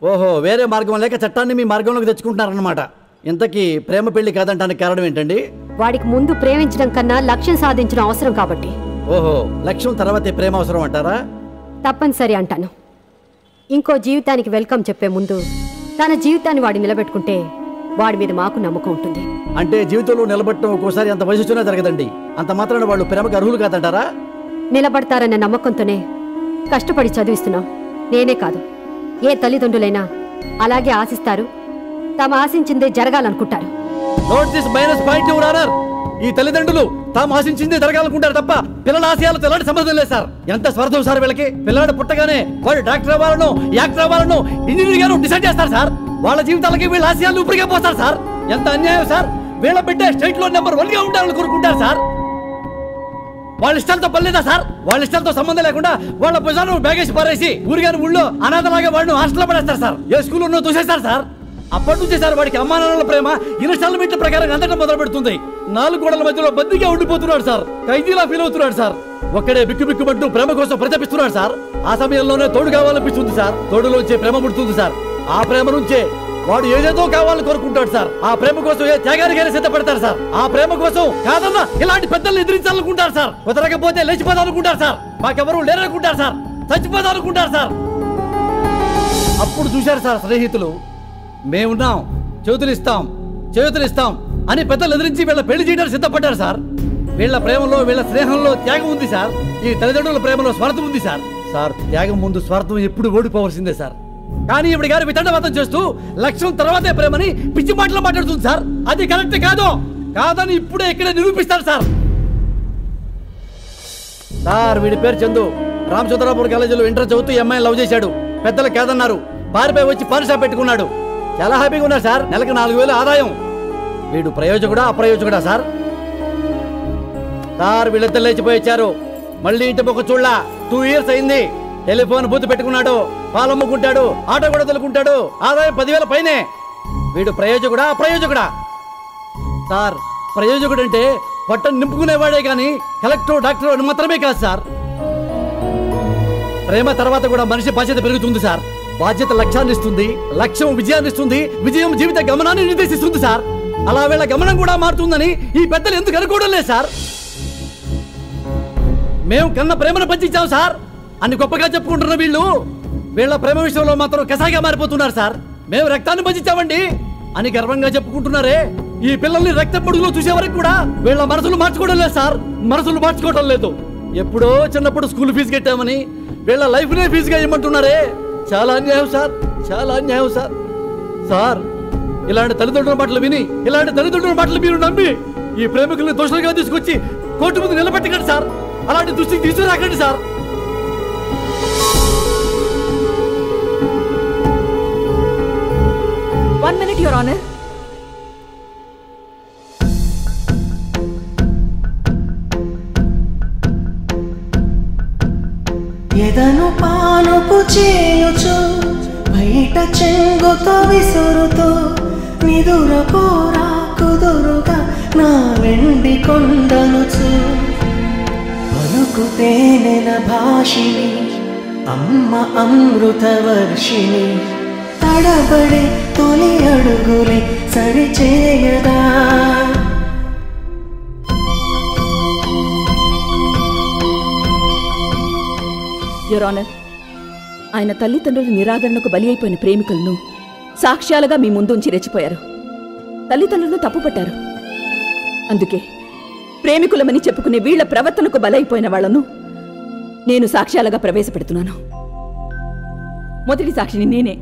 ఓహో వేరే మార్గం లేక చట్టాన్ని మీ మార్గంలోకి తెచ్చుకుంటున్నారన్నమాట ఇంతకీ ప్రేమ పెళ్లి కాదంటానికి కారణం ఏంటండి వాడికి ముందు ప్రేమించడం కన్నా లక్ష్యం సాధించడం అవసరం కాబట్టి ఓహో లక్ష్యం తర్వాతే ప్రేమ అవసరం అంటారా తప్పనిసరి అంటాను ఇంకో జీవితానికి వెల్కమ్ చెప్పే ముందు తన జీవితాన్ని వాడి నిలబెట్టుకుంటే వాడి మీద మాకు నమ్మకం ఉంటుంది అంటే జీవితంలో నిలబట్టడం ఒక్కోసారి అంత వయసు వచ్చినా జరగదండి అంత మాత్రాన వాళ్ళు ప్రేమకు అర్హులు కాదంటారా నిలబడతారన్న నమ్మకంతోనే కష్టపడి చదివిస్తున్నాం నేనే కాదు ఏ తల్లిదండ్రులైనా అలాగే ఆశిస్తారు తాము ఆశించిందే జరగాలనుకుంటారు note this minus point your honour ఈ తల్లిదండ్రులు తాము ఆశించిందే జరగాలనుకుంటారు తప్ప పిల్లల ఆశయాలతో ఎలాంటి సంబంధం లేదు సార్ ఎంత స్వార్థం సార్ వీళ్ళకి పిల్లడు పుట్టగానే వాడు డాక్టర్ అవ్వాలను యాక్టర్ అవ్వాలను ఇంజనీర్ గాను డిసైడ్ చేస్తారు సార్ వాళ్ళ జీవితాలకి వీళ్ళ ఆశయాలు ఇప్పటికే పోస్తారు సార్ ఎంత అన్యాయం సార్ వీళ్ళ బిడ్డ స్టేట్ లో నెంబర్ వన్ గా ఉండాలని కోరుకుంటారు సార్ వాళ్ళ ఇష్టాలతో పర్లేదా సార్ వాళ్ళ ఇష్టాలతో సంబంధం లేకుండా వాళ్ళ భుజాను బ్యాగేజ్ పారేసి ఊరిగాని ఊళ్ళో అనాథలాగా వాడిని హాస్టల్లో పడేస్తారు సార్ ఏ స్కూల్లో ఉన్నో చూసేస్తారు సార్ అప్పటి నుంచి సార్ వాడికి అమ్మా నాన్నల ప్రేమ ఇన్స్టాల్మెంట్ల ప్రకారం అందటం మొదలు పెడుతుంది నాలుగు గోడల మధ్యలో బద్దిగా ఉండిపోతున్నాడు సార్ ఖైదీలా ఫీల్ అవుతున్నాడు సార్ ఒక్కడే బిక్కు బిక్కుమంటూ ప్రేమ కోసం ప్రజపిస్తున్నాడు సార్ ఆ సమయంలోనే తోడు కావాలనిపిస్తుంది సార్ తోడులోంచే ప్రేమ పుడుతుంది సార్ ఆ ప్రేమ నుంచే వాడు ఏదేదో కావాలని కోరుకుంటాడు సార్ ఆ ప్రేమ కోసం ఏ త్యాగానికైనా సిద్ధపడతారు సార్ ఆ ప్రేమ కోసం కాదన్నా ఇలాంటి పెద్దల్ని ఎదిరించాలనుకుంటారు సార్ కుదరకపోతే లేచిపోదాం అనుకుంటారు సార్ మాకెవరూ లేరనుకుంటారు సార్ చచ్చిపోదాం అనుకుంటారు సార్ అప్పుడు చూశారు సార్ స్నేహితులు మేమున్నాం చేతులు ఇస్తాం చేతులు ఇస్తాం అని పెద్దలు ఎదిరించి వీళ్ళ పెళ్లి చేయడానికి సిద్ధపడ్డారు సార్ వీళ్ళ ప్రేమలో వీళ్ళ స్నేహంలో త్యాగం ఉంది సార్ ఈ తల్లిదండ్రుల ప్రేమలో స్వార్థం ఉంది సార్ సార్ త్యాగం ముందు స్వార్థం ఎప్పుడు ఓడిపోవలసిందే సార్ కానీ ఇప్పుడు గారు వితండవాదం చేస్తూ లక్ష్యం తర్వాతే ప్రేమని పిచ్చి మాటలు మాట్లాడుతుంది సార్ అది కరెక్ట్ కాదు కాదని ఇప్పుడే ఇక్కడే నిరూపిస్తారు సార్ సార్ వీడి పేరు చందు రామచంద్రాపూర్ కాలేజీలో ఇంటర్ చదువుతూ ఈ అమ్మాయిని లవ్ చేశాడు పెద్దలు కాదన్నారు పారిపోయి వచ్చి పాన్ షాప్ పెట్టుకున్నాడు చాలా హ్యాపీగా ఉన్నారు సార్ నెలకు నాలుగు వేలు ఆదాయం వీడు ప్రయోజకుడా అప్రయోజకుడా సార్ సార్ వీళ్ళిద్దరు లేచిపోయి వచ్చారు మళ్ళీ ఇంటి పక్క చూడలా టూ ఇయర్స్ అయింది టెలిఫోన్ బూత్ పెట్టుకున్నాడు పాలమ్ముకుంటాడు ఆటో కూడా తొలుకుంటాడు ఆదాయం పదివేల పైనే వీడు ప్రయోజకుడా అప్రయోజకుడా సార్ ప్రయోజకుడు అంటే పట్టం నింపుకునేవాడే కానీ కలెక్టర్ డాక్టర్ అని మాత్రమే కాదు సార్ ప్రేమ తర్వాత కూడా మనిషి బాధ్యత పెరుగుతుంది సార్ బాధ్యత లక్ష్యాన్ని ఇస్తుంది లక్ష్యం విజయాన్ని ఇస్తుంది విజయం జీవిత గమనాన్ని నిర్దేశిస్తుంది సార్ అలా వీళ్ళ గమనం కూడా మారుతుందని ఈ పెద్దలు ఎందుకు అనుకోవడం లేదు సార్ మేము కన్న ప్రేమను పంచించాం సార్ అని గొప్పగా చెప్పుకుంటున్న వీళ్ళు వీళ్ళ ప్రేమ విషయంలో మాత్రం కసాయిగా మారిపోతున్నారు సార్ మేము రక్తాన్ని పంచించామండి అని గర్వంగా చెప్పుకుంటున్నారే ఈ పిల్లల్ని రక్త పొడుగులో చూసే వరకు కూడా వీళ్ళ మనసులు మార్చుకోవడం లేదు సార్ మనసులు మార్చుకోవడం లేదు ఎప్పుడో చిన్నప్పుడు స్కూల్ ఫీజు కట్టామని వీళ్ళ లైఫ్ నే ఫీజుగా ఇమ్మంటున్నారే చాలా అన్యాయం సార్ చాలా అన్యాయం సార్ సార్ ఇలాంటి తల్లిదండ్రుల మాటలు విని ఇలాంటి తల్లిదండ్రుల మాటలు మీరు నమ్మి ఈ ప్రేమికుల్ని దోషులుగా తీసుకొచ్చి కోర్టు ముందు నిలబెట్టకండి సార్ అలాంటి దృష్టికి తీసుకురాకండి sir one minute your honour ఎదను పానుపు చేయుచు బయట చెంగుతో విసురుతూ నిదుర పోరా కుదురుగా నా వెండి కొండనుచు పలుకు తేనెల భాషిని అమ్మ అమృత వర్షిణి తడబడే తొలి అడుగులే సరిచేయదా యువర్ ఆనర్ ఆయన తల్లిదండ్రుల నిరాదరణకు బలి అయిపోయిన ప్రేమికులను సాక్ష్యాలుగా మీ ముందుంచి రెచ్చిపోయారు తల్లిదండ్రులను తప్పుపట్టారు అందుకే ప్రేమికులమని చెప్పుకునే వీళ్ల ప్రవర్తనకు బలైపోయిన వాళ్లను నేను సాక్ష్యాలుగా ప్రవేశపెడుతున్నాను మొదటి సాక్షిని నేనే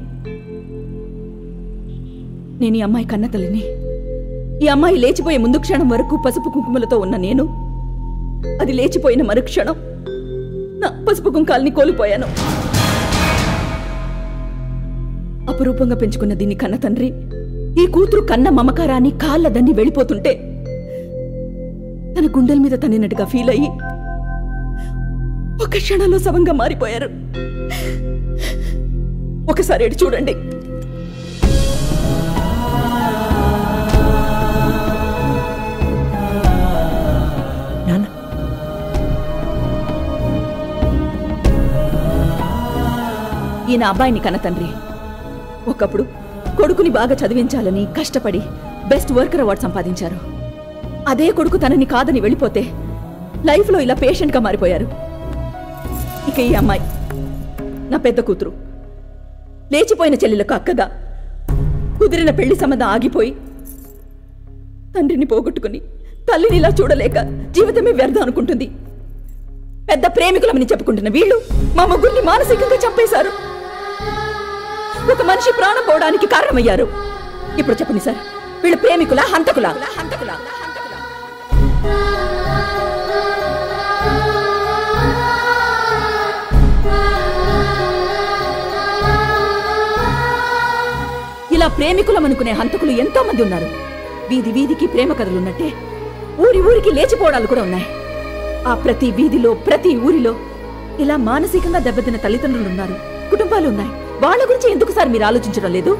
నేను ఈ అమ్మాయి కన్న తల్లిని ఈ అమ్మాయి లేచిపోయే ముందు క్షణం వరకు పసుపు కుంకుమలతో ఉన్న నేను అది లేచిపోయిన మరుక్షణం నా పసుపు కుంకాల్ని కోల్పోయాను అపురూపంగా పెంచుకున్న దీన్ని కన్న తండ్రి ఈ కూతురు కన్న మమకారాన్ని కాళ్ళదన్ని వెళ్ళిపోతుంటే తన గుండెల మీద తన్నినట్టుగా ఫీల్ అయ్యి ఒక క్షణంలో సవంగా మారిపోయారు ఒకసారి ఎటు చూడండి నాన్న ఈయన అబ్బాయిని కన్న తండ్రి ఒకప్పుడు కొడుకుని బాగా చదివించాలని కష్టపడి బెస్ట్ వర్కర్ అవార్డు సంపాదించారు అదే కొడుకు తనని కాదని వెళ్ళిపోతే లైఫ్లో ఇలా పేషెంట్గా మారిపోయారు ఇక ఈ అమ్మాయి నా పెద్ద కూతురు లేచిపోయిన చెల్లెలకు అక్కగా కుదిరిన పెళ్లి సంబంధం ఆగిపోయి తండ్రిని పోగొట్టుకుని తల్లిని ఇలా చూడలేక జీవితమే వ్యర్థం అనుకుంటుంది పెద్ద ప్రేమికులమని చెప్పుకుంటున్న వీళ్ళు మా ముగ్గురిని మానసికంగా చంపేశారు ఒక మనిషి ప్రాణం పోవడానికి కారణమయ్యారు ఇప్పుడు చెప్పండి సార్ వీళ్ళు ప్రేమికుల హంతకుల హంతకుల ఇలా ప్రేమికులం అనుకునే హంతకులు ఎంతో మంది ఉన్నారు వీధి వీధికి ప్రేమ కథలున్నట్టే ఊరి ఊరికి లేచిపోవడాలు కూడా ఉన్నాయి ఆ ప్రతి వీధిలో ప్రతి ఊరిలో ఇలా మానసికంగా దెబ్బతిన్న తల్లిదండ్రులు ఉన్నారు కుటుంబాలు ఉన్నాయి వాళ్ళ గురించి ఎందుకు సార్ మీరు ఆలోచించడం లేదు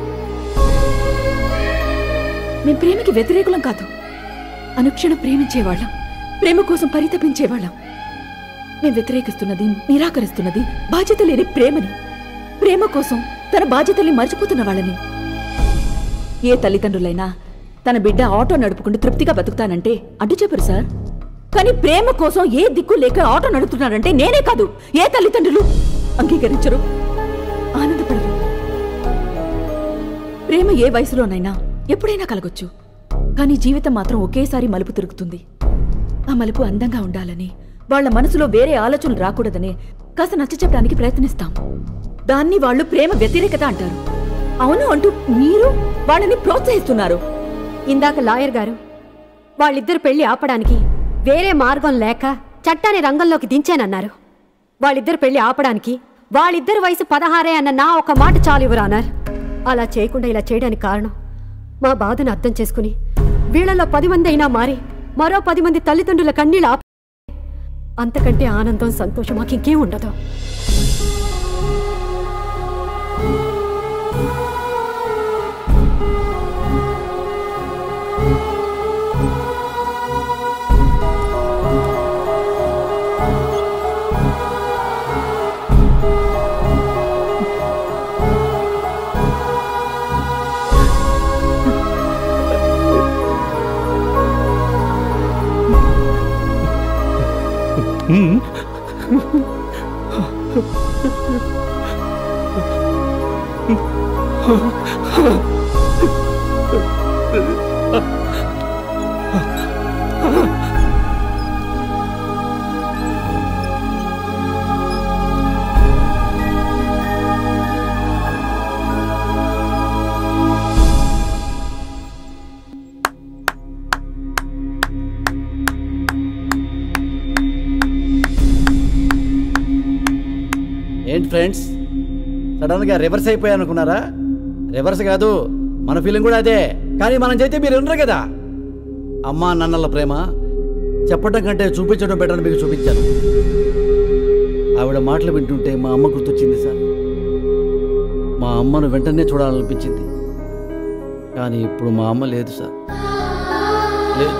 మేం ప్రేమకి వ్యతిరేకులం కాదు అనుక్షణం ప్రేమించేవాళ్ళం ప్రేమ కోసం పరితపించేవాళ్ళం మేం వ్యతిరేకిస్తున్నది నిరాకరిస్తున్నది బాధ్యత లేని ప్రేమని ప్రేమ కోసం తన బాధ్యతల్ని మర్చిపోతున్న వాళ్ళని ఏ తల్లిదండ్రులైనా తన బిడ్డ ఆటో నడుపుకుంటూ తృప్తిగా బతుకుతానంటే అడ్డు చెప్పరు సార్ కానీ ప్రేమ కోసం ఏ దిక్కు లేక ఆటో నడుపుతున్నాడంటే నేనే కాదు ఏ తల్లిదండ్రులు అంగీకరించరు ఆనందపడరు ప్రేమ ఏ వయసులోనైనా ఎప్పుడైనా కలగొచ్చు కానీ జీవితం మాత్రం ఒకేసారి మలుపు తిరుగుతుంది ఆ మలుపు అందంగా ఉండాలని వాళ్ళ మనసులో వేరే ఆలోచనలు రాకూడదని కాస్త నచ్చ చెప్పడానికి ప్రయత్నిస్తాం దాన్ని వాళ్ళు ప్రేమ వ్యతిరేకత అంటారు అవును అంటూ మీరు వాళ్ళని ప్రోత్సహిస్తున్నారు ఇందాక లాయర్ గారు వాళ్ళిద్దరు పెళ్లి ఆపడానికి వేరే మార్గం లేక చట్టాన్ని రంగంలోకి దించానన్నారు వాళ్ళిద్దరు పెళ్లి ఆపడానికి వాళ్ళిద్దరి వయసు పదహారే అన్న నా ఒక మాట చాలు ఇవ్వరానర్ అలా చేయకుండా ఇలా చేయడానికి కారణం మా బాధను అర్థం చేసుకుని వీళ్ళలో పది మంది అయినా మారి మరో పది మంది తల్లిదండ్రుల కన్నీళ్ళు ఆప అంతకంటే ఆనందం సంతోషం మాకు ఇంకేం ఉండదు ఏంటి ఫ్రెండ్స్ సడన్గా రివర్స్ అయిపోయా అనుకున్నారా రివర్స్ కాదు మన ఫీలింగ్ కూడా అదే కానీ మనం చేస్తే మీరు ఉండరు కదా అమ్మా నాన్నల ప్రేమ చెప్పడం కంటే చూపించడం బెటర్ అని మీకు చూపించాను ఆవిడ మాటలు వింటుంటే మా అమ్మ గుర్తొచ్చింది సార్ మా అమ్మను వెంటనే చూడాలనిపించింది కానీ ఇప్పుడు మా అమ్మ లేదు సార్ లేదు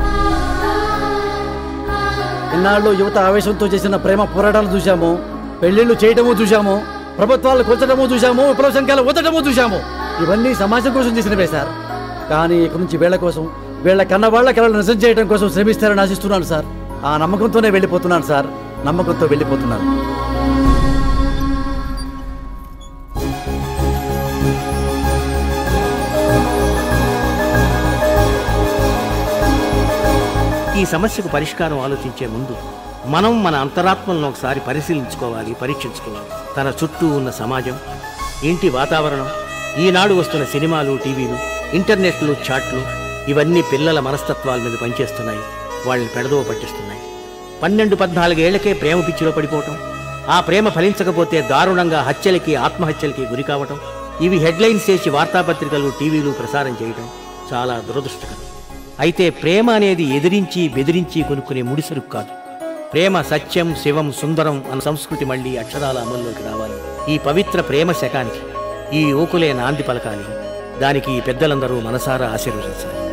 ఇన్నాళ్ళు యువత ఆవేశంతో చేసిన ప్రేమ పోరాటాలు చూశాము పెళ్లిళ్ళు చేయటము చూశాము ప్రభుత్వాలు కూర్చడము చూశాము విప్లవ సంఖ్యలు ఊదటము చూశాము ఇవన్నీ సమాజం కోసం చేసినవే సార్ కానీ ఇక నుంచి వీళ్ళ కోసం వీళ్ళ కన్న వాళ్ళ కళలు నిజం చేయడం కోసం శ్రమిస్తారని ఆశిస్తున్నాను సార్ ఆ నమ్మకంతోనే వెళ్ళిపోతున్నాను సార్ నమ్మకంతో వెళ్ళిపోతున్నాను ఈ సమస్యకు పరిష్కారం ఆలోచించే ముందు మనం మన అంతరాత్మలను ఒకసారి పరిశీలించుకోవాలి పరీక్షించుకోవాలి తన చుట్టూ ఉన్న సమాజం ఇంటి వాతావరణం ఈనాడు వస్తున్న సినిమాలు టీవీలు ఇంటర్నెట్లు చాట్లు ఇవన్నీ పిల్లల మనస్తత్వాల మీద పనిచేస్తున్నాయి వాళ్ళని పెడదోవ పట్టిస్తున్నాయి పన్నెండు పద్నాలుగేళ్లకే ప్రేమ పిచ్చిలో పడిపోవటం ఆ ప్రేమ ఫలించకపోతే దారుణంగా హత్యలకి ఆత్మహత్యలకి గురి కావటం ఇవి హెడ్లైన్స్ చేసి వార్తాపత్రికలు టీవీలు ప్రసారం చేయటం చాలా దురదృష్టకరం అయితే ప్రేమ అనేది ఎదిరించి బెదిరించి కొనుక్కునే ముడిసరుకు కాదు ప్రేమ సత్యం శివం సుందరం అన్న సంస్కృతి మళ్ళీ అక్షరాల అమల్లోకి రావాలి ఈ పవిత్ర ప్రేమ శకానికి ఈ యువకులే నాంది పలకాలి దానికి ఈ పెద్దలందరూ మనసారా ఆశీర్వదించాలి